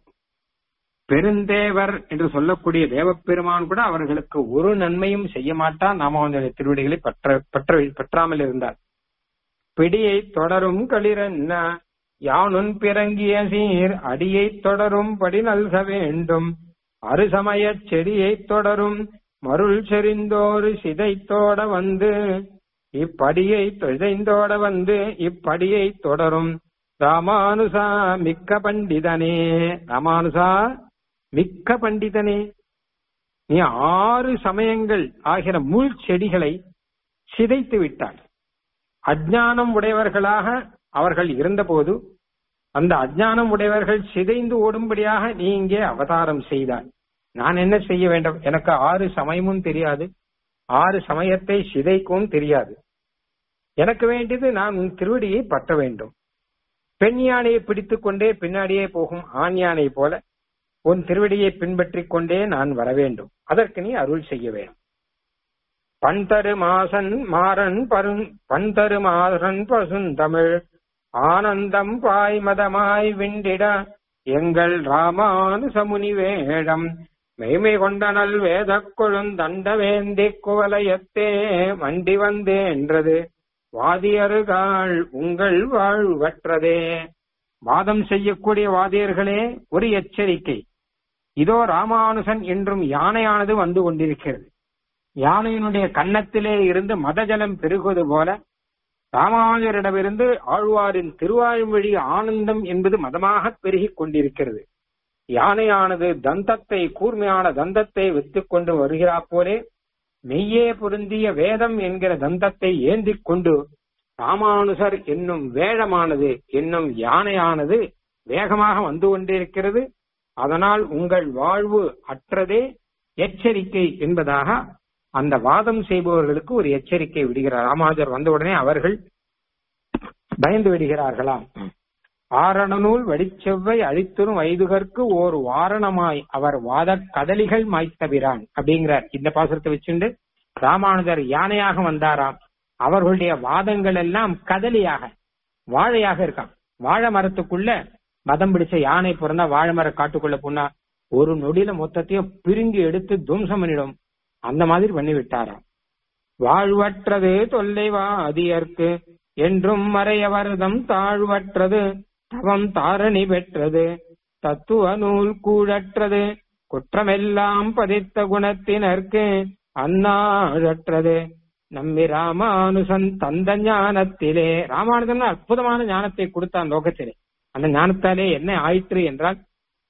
பெருந்தேவர் என்று சொல்லக்கூடிய தேவப்பெருமான் கூட அவர்களுக்கு ஒரு நன்மையும் செய்ய மாட்டான் ராமானுஜருடைய திருவடிகளை பற்ற பற்ற பற்றாமல் இருந்தார் பிடியை தொடரும் களிரன்ன யானுன் பிறங்கிய சீர் அடியை தொடரும் படி நல்க வேண்டும் அருசமயச் செடியை தொடரும் மருள் செறிந்தோரு சிதைத்தோட வந்து இப்படியை சிதைந்தோட வந்து இப்படியை தொடரும் ராமானுசா மிக்க பண்டிதனே ராமானுசா மிக்க பண்டிதனே நீ ஆறு சமயங்கள் ஆகிற முள் செடிகளை சிதைத்து விட்டாய் அஜ்ஞானம் உடையவர்களாக அவர்கள் இருந்தபோது அந்த அஜ்ஞானம் உடையவர்கள் சிதைந்து ஓடும்படியாக நீ இங்கே அவதாரம் செய்தாய் நான் என்ன செய்ய வேண்டும் எனக்கு ஆறு சமயமும் தெரியாது ஆறு சமயத்தை சிதைக்கவும் தெரியாது எனக்கு வேண்டியது நான் உன் திருவடியை பற்ற வேண்டும் பெண் யானையை பிடித்துக் கொண்டே பின்னாடியே போகும் ஆண் யானை போல உன் திருவடியை பின்பற்றிக் கொண்டே நான் வர வேண்டும் அதற்கு நீ அருள் செய்ய வேண்டும் பண்தரு மாசன் மாறன் பருண் பண்தரு மாறன் பசுந்தமிழ் ஆனந்தம் பாய் மதமாய் விண்டிட எங்கள் ராமானுசமுனி வேடம் மெய்மை கொண்டனல் வேத கொழுந்தண்ட வேந்தி குவலயத்தே மண்டி வந்தேன்றது வாதியருகாள் உங்கள் வாழ்வற்றதே வாதம் செய்யக்கூடிய வாதியர்களே ஒரு எச்சரிக்கை இதோ ராமானுசன் என்றும் யானையானது வந்து கொண்டிருக்கிறது யானையினுடைய கன்னத்திலே இருந்து மதஜலம் பெருகுவது போல ராமானுஜரிடமிருந்து ஆழ்வாரின் திருவாய்மொழி ஆனந்தம் என்பது மதமாக பெருகிக் கொண்டிருக்கிறது யானையானது தந்தத்தை கூர்மையான தந்தத்தை வித்துக் கொண்டு வருகிறா போலே மெய்யே பொருந்திய வேதம் என்கிற தந்தத்தை ஏந்திக் கொண்டு ராமானுசர் என்னும் வேழமானது என்னும் யானையானது வேகமாக வந்து கொண்டிருக்கிறது அதனால் உங்கள் வாழ்வு அற்றதே எச்சரிக்கை என்பதாக அந்த வாதம் செய்பவர்களுக்கு ஒரு எச்சரிக்கை விடுகிறார் ராமானுஜர் வந்தவுடனே அவர்கள் பயந்து விடுகிறார்களாம் ஆரணநூல் வடிச்செவ்வை அழித்துரும் வைதுகற்கு ஓர் வாரணமாய் அவர் வாத கதலிகள் மாய்த்தவிரான் அப்படிங்கிறார் இந்த பாசுரத்தை வச்சுண்டு ராமானுஜர் யானையாக வந்தாராம் அவர்களுடைய வாதங்கள் எல்லாம் கதலியாக வாழையாக இருக்கான் வாழை மரத்துக்குள்ள மதம் பிடிச்ச யானை பிறந்தா வாழை மர காட்டுக்குள்ள போனா ஒரு நொடியில மொத்தத்தையும் பிரிங்கி எடுத்து துவம்சம் பண்ணிடும் அந்த மாதிரி பண்ணி விட்டாராம் வாழ்வற்றது தொல்லைவா அதியர்க்கு என்றும் மறையவர்தம் தாழ்வற்றது தவம் தாரணி பெற்றது தத்துவ நூல் கூழற்றது குற்றமெல்லாம் பதித்த குணத்தினர்க்கு அந்நாழற்றது நம்மி ராமானுசன் தந்த ஞானத்திலே ராமானுஜன் அற்புதமான ஞானத்தை கொடுத்தான் லோகத்திலே அந்த ஞானத்தாலே என்ன ஆயிற்று என்றால்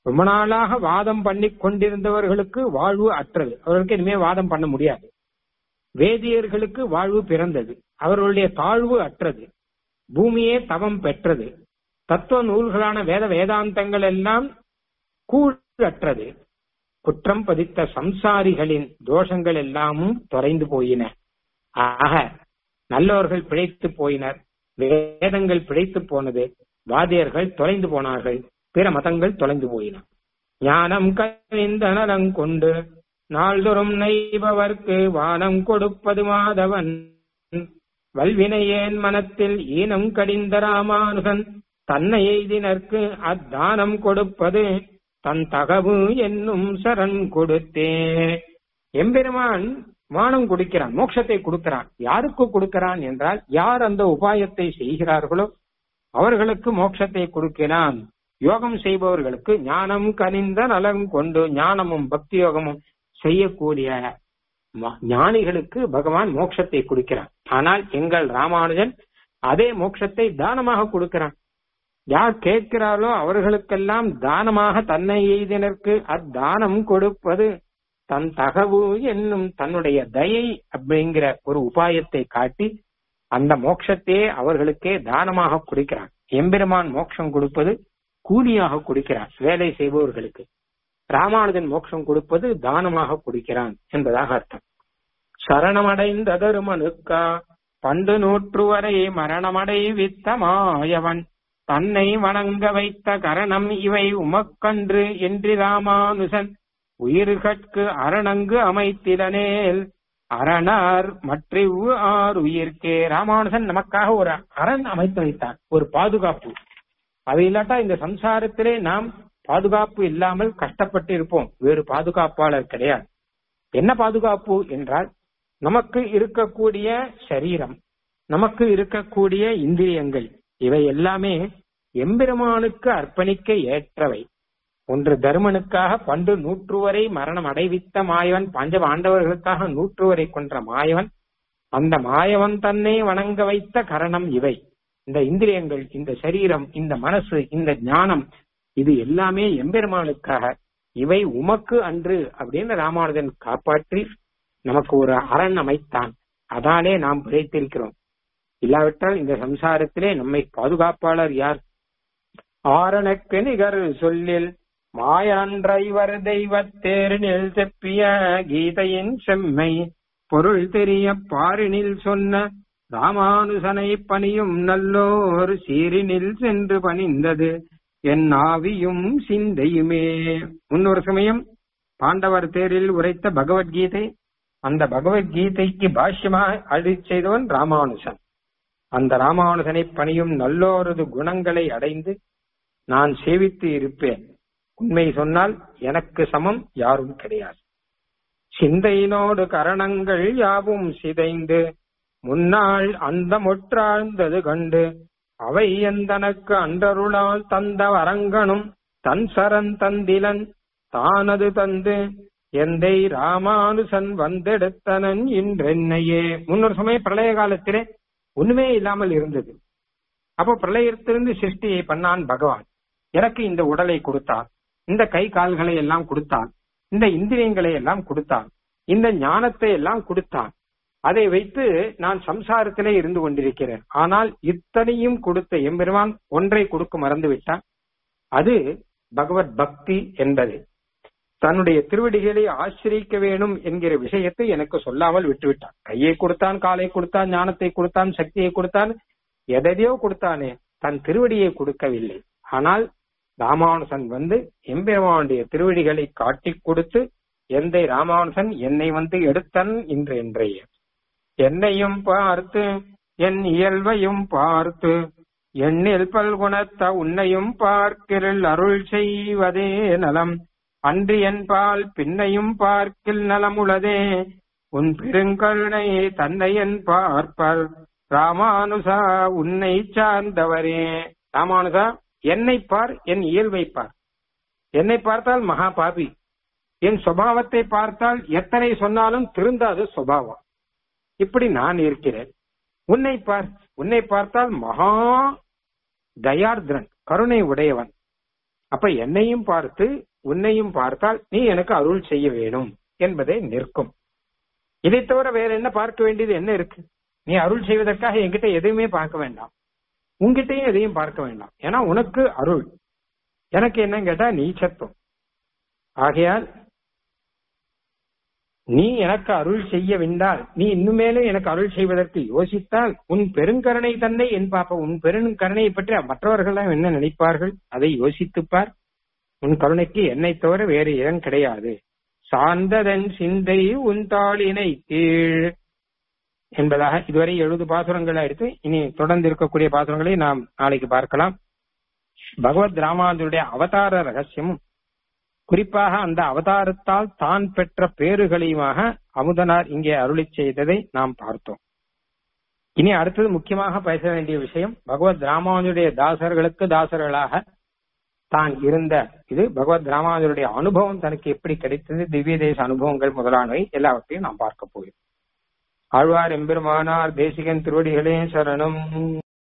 ரொம்ப நாளாக வாதம் பண்ணி கொண்டிருந்தவர்களுக்கு வாழ்வு அற்றது அவர்களுக்கு இனிமே வாதம் பண்ண முடியாது வேதியர்களுக்கு வாழ்வு பிறந்தது அவர்களுடைய தாழ்வு அற்றது பூமியே தவம் பெற்றது தத்துவ நூல்களான வேத வேதாந்தங்கள் எல்லாம் கூழற்றது குற்றம் பதித்த சம்சாரிகளின் தோஷங்கள் எல்லாமும் தொலைந்து போயின ஆக நல்லவர்கள் பிழைத்து போயினர் வேதங்கள் பிழைத்து போனது வாதியர்கள் தொலைந்து போனார்கள் பிற மதங்கள் தொலைந்து போயின ஞானம் கனிந்த நலங்கொண்டு நாள்தோறும் நெய்பவர்க்கு வானம் கொடுப்பது மாதவன் வல்வினையேன் மனத்தில் ஈனம் கடிந்த ராமானுகன் தன்னை எய்தினர்க்கு அத்தானம் கொடுப்பது தன் தகவு என்னும் சரண் கொடுத்தே எம்பெருமான் வானம் கொடுக்கிறான் மோட்சத்தை கொடுக்கிறான் யாருக்கு கொடுக்கிறான் என்றால் யார் அந்த உபாயத்தை செய்கிறார்களோ அவர்களுக்கு மோட்சத்தை கொடுக்கிறான் யோகம் செய்பவர்களுக்கு ஞானம் கனிந்த நலம் கொண்டு ஞானமும் பக்தி யோகமும் செய்யக்கூடிய ஞானிகளுக்கு பகவான் மோட்சத்தை கொடுக்கிறான் ஆனால் எங்கள் ராமானுஜன் அதே மோட்சத்தை தானமாக கொடுக்கிறான் யார் கேட்கிறாரோ அவர்களுக்கெல்லாம் தானமாக தன்னை எய்தினருக்கு அத்தானம் கொடுப்பது தன் தகவு என்னும் தன்னுடைய தயை அப்படிங்கிற ஒரு உபாயத்தை காட்டி அந்த மோட்சத்தையே அவர்களுக்கே தானமாக கொடுக்கிறான் எம்பெருமான் மோட்சம் கொடுப்பது கூலியாக கொடுக்கிறான் வேலை செய்பவர்களுக்கு ராமானுஜன் மோட்சம் கொடுப்பது தானமாக கொடுக்கிறான் என்பதாக அர்த்தம் சரணமடைந்த தருமனுக்கா பண்டு நூற்று வரை மரணமடை வித்த மாயவன் தன்னை வணங்க வைத்த கரணம் இவை உமக்கன்று என்று ராமானுசன் உயிர்கட்கு அரணங்கு அமைத்திடனேல் அரணார் மற்ற ஆர் உயிர்க்கே ராமானுசன் நமக்காக ஒரு அரண் அமைத்து வைத்தார் ஒரு பாதுகாப்பு அது இல்லாட்டா இந்த சம்சாரத்திலே நாம் பாதுகாப்பு இல்லாமல் கஷ்டப்பட்டு இருப்போம் வேறு பாதுகாப்பாளர் கிடையாது என்ன பாதுகாப்பு என்றால் நமக்கு இருக்கக்கூடிய சரீரம் நமக்கு இருக்கக்கூடிய இந்திரியங்கள் இவை எல்லாமே எம்பெருமானுக்கு அர்ப்பணிக்க ஏற்றவை ஒன்று தர்மனுக்காக பண்டு நூற்று வரை மரணம் அடைவித்த மாயவன் பஞ்ச பாண்டவர்களுக்காக நூற்று வரை கொன்ற மாயவன் அந்த மாயவன் தன்னை வணங்க வைத்த கரணம் இவை இந்த இந்திரியங்கள் இந்த சரீரம் இந்த மனசு இந்த ஞானம் இது எல்லாமே எம்பெருமானுக்காக இவை உமக்கு அன்று அப்படின்னு ராமானுஜன் காப்பாற்றி நமக்கு ஒரு அரண் அமைத்தான் அதாலே நாம் பிழைத்திருக்கிறோம் இல்லாவிட்டால் இந்த சம்சாரத்திலே நம்மை பாதுகாப்பாளர் யார் ஆரணக்கு நிகர் சொல்லில் மாயன்றைவர் தெய்வத்தேரினில் செப்பிய கீதையின் செம்மை பொருள் தெரிய பாரினில் சொன்ன ராமானுசனை பணியும் நல்லோர் சீரினில் சென்று பணிந்தது என் ஆவியும் சிந்தையுமே முன்னொரு சமயம் பாண்டவர் தேரில் உரைத்த பகவத்கீதை அந்த பகவத்கீதைக்கு பாஷ்யமாக அழி செய்தவன் ராமானுசன் அந்த ராமானுசனை பணியும் நல்லோரது குணங்களை அடைந்து நான் சேவித்து இருப்பேன் உண்மை சொன்னால் எனக்கு சமம் யாரும் கிடையாது சிந்தையினோடு கரணங்கள் யாவும் சிதைந்து முன்னாள் அந்த முற்றாழ்ந்தது கண்டு அவை எந்தனக்கு அன்றருளால் தந்த வரங்கனும் தன் சரண் தந்திலன் தானது தந்து எந்தை ராமானுசன் வந்தெடுத்தனன் இன்றென்னையே முன்னொரு சமயம் பிரளய காலத்திலே ஒண்ணுமே இல்லாமல் இருந்தது அப்போ பிரளயத்திலிருந்து சிருஷ்டியை பண்ணான் பகவான் எனக்கு இந்த உடலை கொடுத்தான் இந்த கை கால்களை எல்லாம் கொடுத்தான் இந்த இந்திரியங்களை எல்லாம் கொடுத்தான் இந்த ஞானத்தை எல்லாம் கொடுத்தான் அதை வைத்து நான் சம்சாரத்திலே இருந்து கொண்டிருக்கிறேன் ஆனால் இத்தனையும் கொடுத்த எம்பெருமான் ஒன்றை கொடுக்க மறந்து விட்டான் அது பகவத் பக்தி என்பது தன்னுடைய திருவடிகளை ஆசிரியிக்க வேணும் என்கிற விஷயத்தை எனக்கு சொல்லாமல் விட்டுவிட்டான் கையை கொடுத்தான் காலை கொடுத்தான் ஞானத்தை கொடுத்தான் சக்தியை கொடுத்தான் எதையோ கொடுத்தானே தன் திருவடியை கொடுக்கவில்லை ஆனால் ராமானுசன் வந்து எம்பெருமானுடைய திருவடிகளை காட்டிக் கொடுத்து எந்த ராமானுசன் என்னை வந்து எடுத்தன் இன்று இன்றைய என்னையும் பார்த்து என் இயல்பையும் பார்த்து எண்ணில் பல்குணத்த உன்னையும் பார்க்கில் அருள் செய்வதே நலம் அன்று என்பால் பின்னையும் பார்க்கில் நலமுளதே உன் பெருங்கருணை தன்னை என் பார்ப்பர் ராமானுசா உன்னை சார்ந்தவரே ராமானுசா என்னை பார் என் இயல்பை பார் என்னை பார்த்தால் மகா பாபி என் சுபாவத்தை பார்த்தால் எத்தனை சொன்னாலும் திருந்தாத சுபாவம் இப்படி நான் இருக்கிறேன் உன்னை பார் உன்னை பார்த்தால் மகா தயார்திரன் கருணை உடையவன் அப்ப என்னையும் பார்த்து உன்னையும் பார்த்தால் நீ எனக்கு அருள் செய்ய வேணும் என்பதே நிற்கும் இதை தவிர வேற என்ன பார்க்க வேண்டியது என்ன இருக்கு நீ அருள் செய்வதற்காக என்கிட்ட எதையுமே பார்க்க வேண்டாம் உன்கிட்டயும் எதையும் பார்க்க வேண்டாம் ஏன்னா உனக்கு அருள் எனக்கு என்னன்னு கேட்டா நீச்சத்துவம் ஆகையால் நீ எனக்கு அருள் செய்ய வேண்டால் நீ இன்னுமேலும் எனக்கு அருள் செய்வதற்கு யோசித்தால் உன் பெருங்கருணை தன்னை என் பாப்ப உன் பெருங்கருணையை பற்றி மற்றவர்கள் என்ன நினைப்பார்கள் அதை யோசித்துப்பார் உன் கருணைக்கு என்னை தவிர வேறு இடம் கிடையாது சார்ந்ததன் சிந்தை உன் தாளினை கீழ் என்பதாக இதுவரை எழுபது பாசுரங்களை எடுத்து இனி தொடர்ந்து இருக்கக்கூடிய பாசுரங்களை நாம் நாளைக்கு பார்க்கலாம் பகவத் ராமானுடைய அவதார ரகசியமும் குறிப்பாக அந்த அவதாரத்தால் தான் பெற்ற பேறுகளையுமாக அமுதனார் இங்கே அருளி செய்ததை நாம் பார்த்தோம் இனி அடுத்தது முக்கியமாக பேச வேண்டிய விஷயம் பகவத் ராமானுடைய தாசர்களுக்கு தாசர்களாக தான் இருந்த இது பகவத் ராமானுடைய அனுபவம் தனக்கு எப்படி கிடைத்தது திவ்ய தேச அனுபவங்கள் முதலானவை எல்லாவற்றையும் நாம் பார்க்க போகிறோம் ஆழ்வார் எம்பெருமானார் தேசிகன் திருவடிகளே சரணம்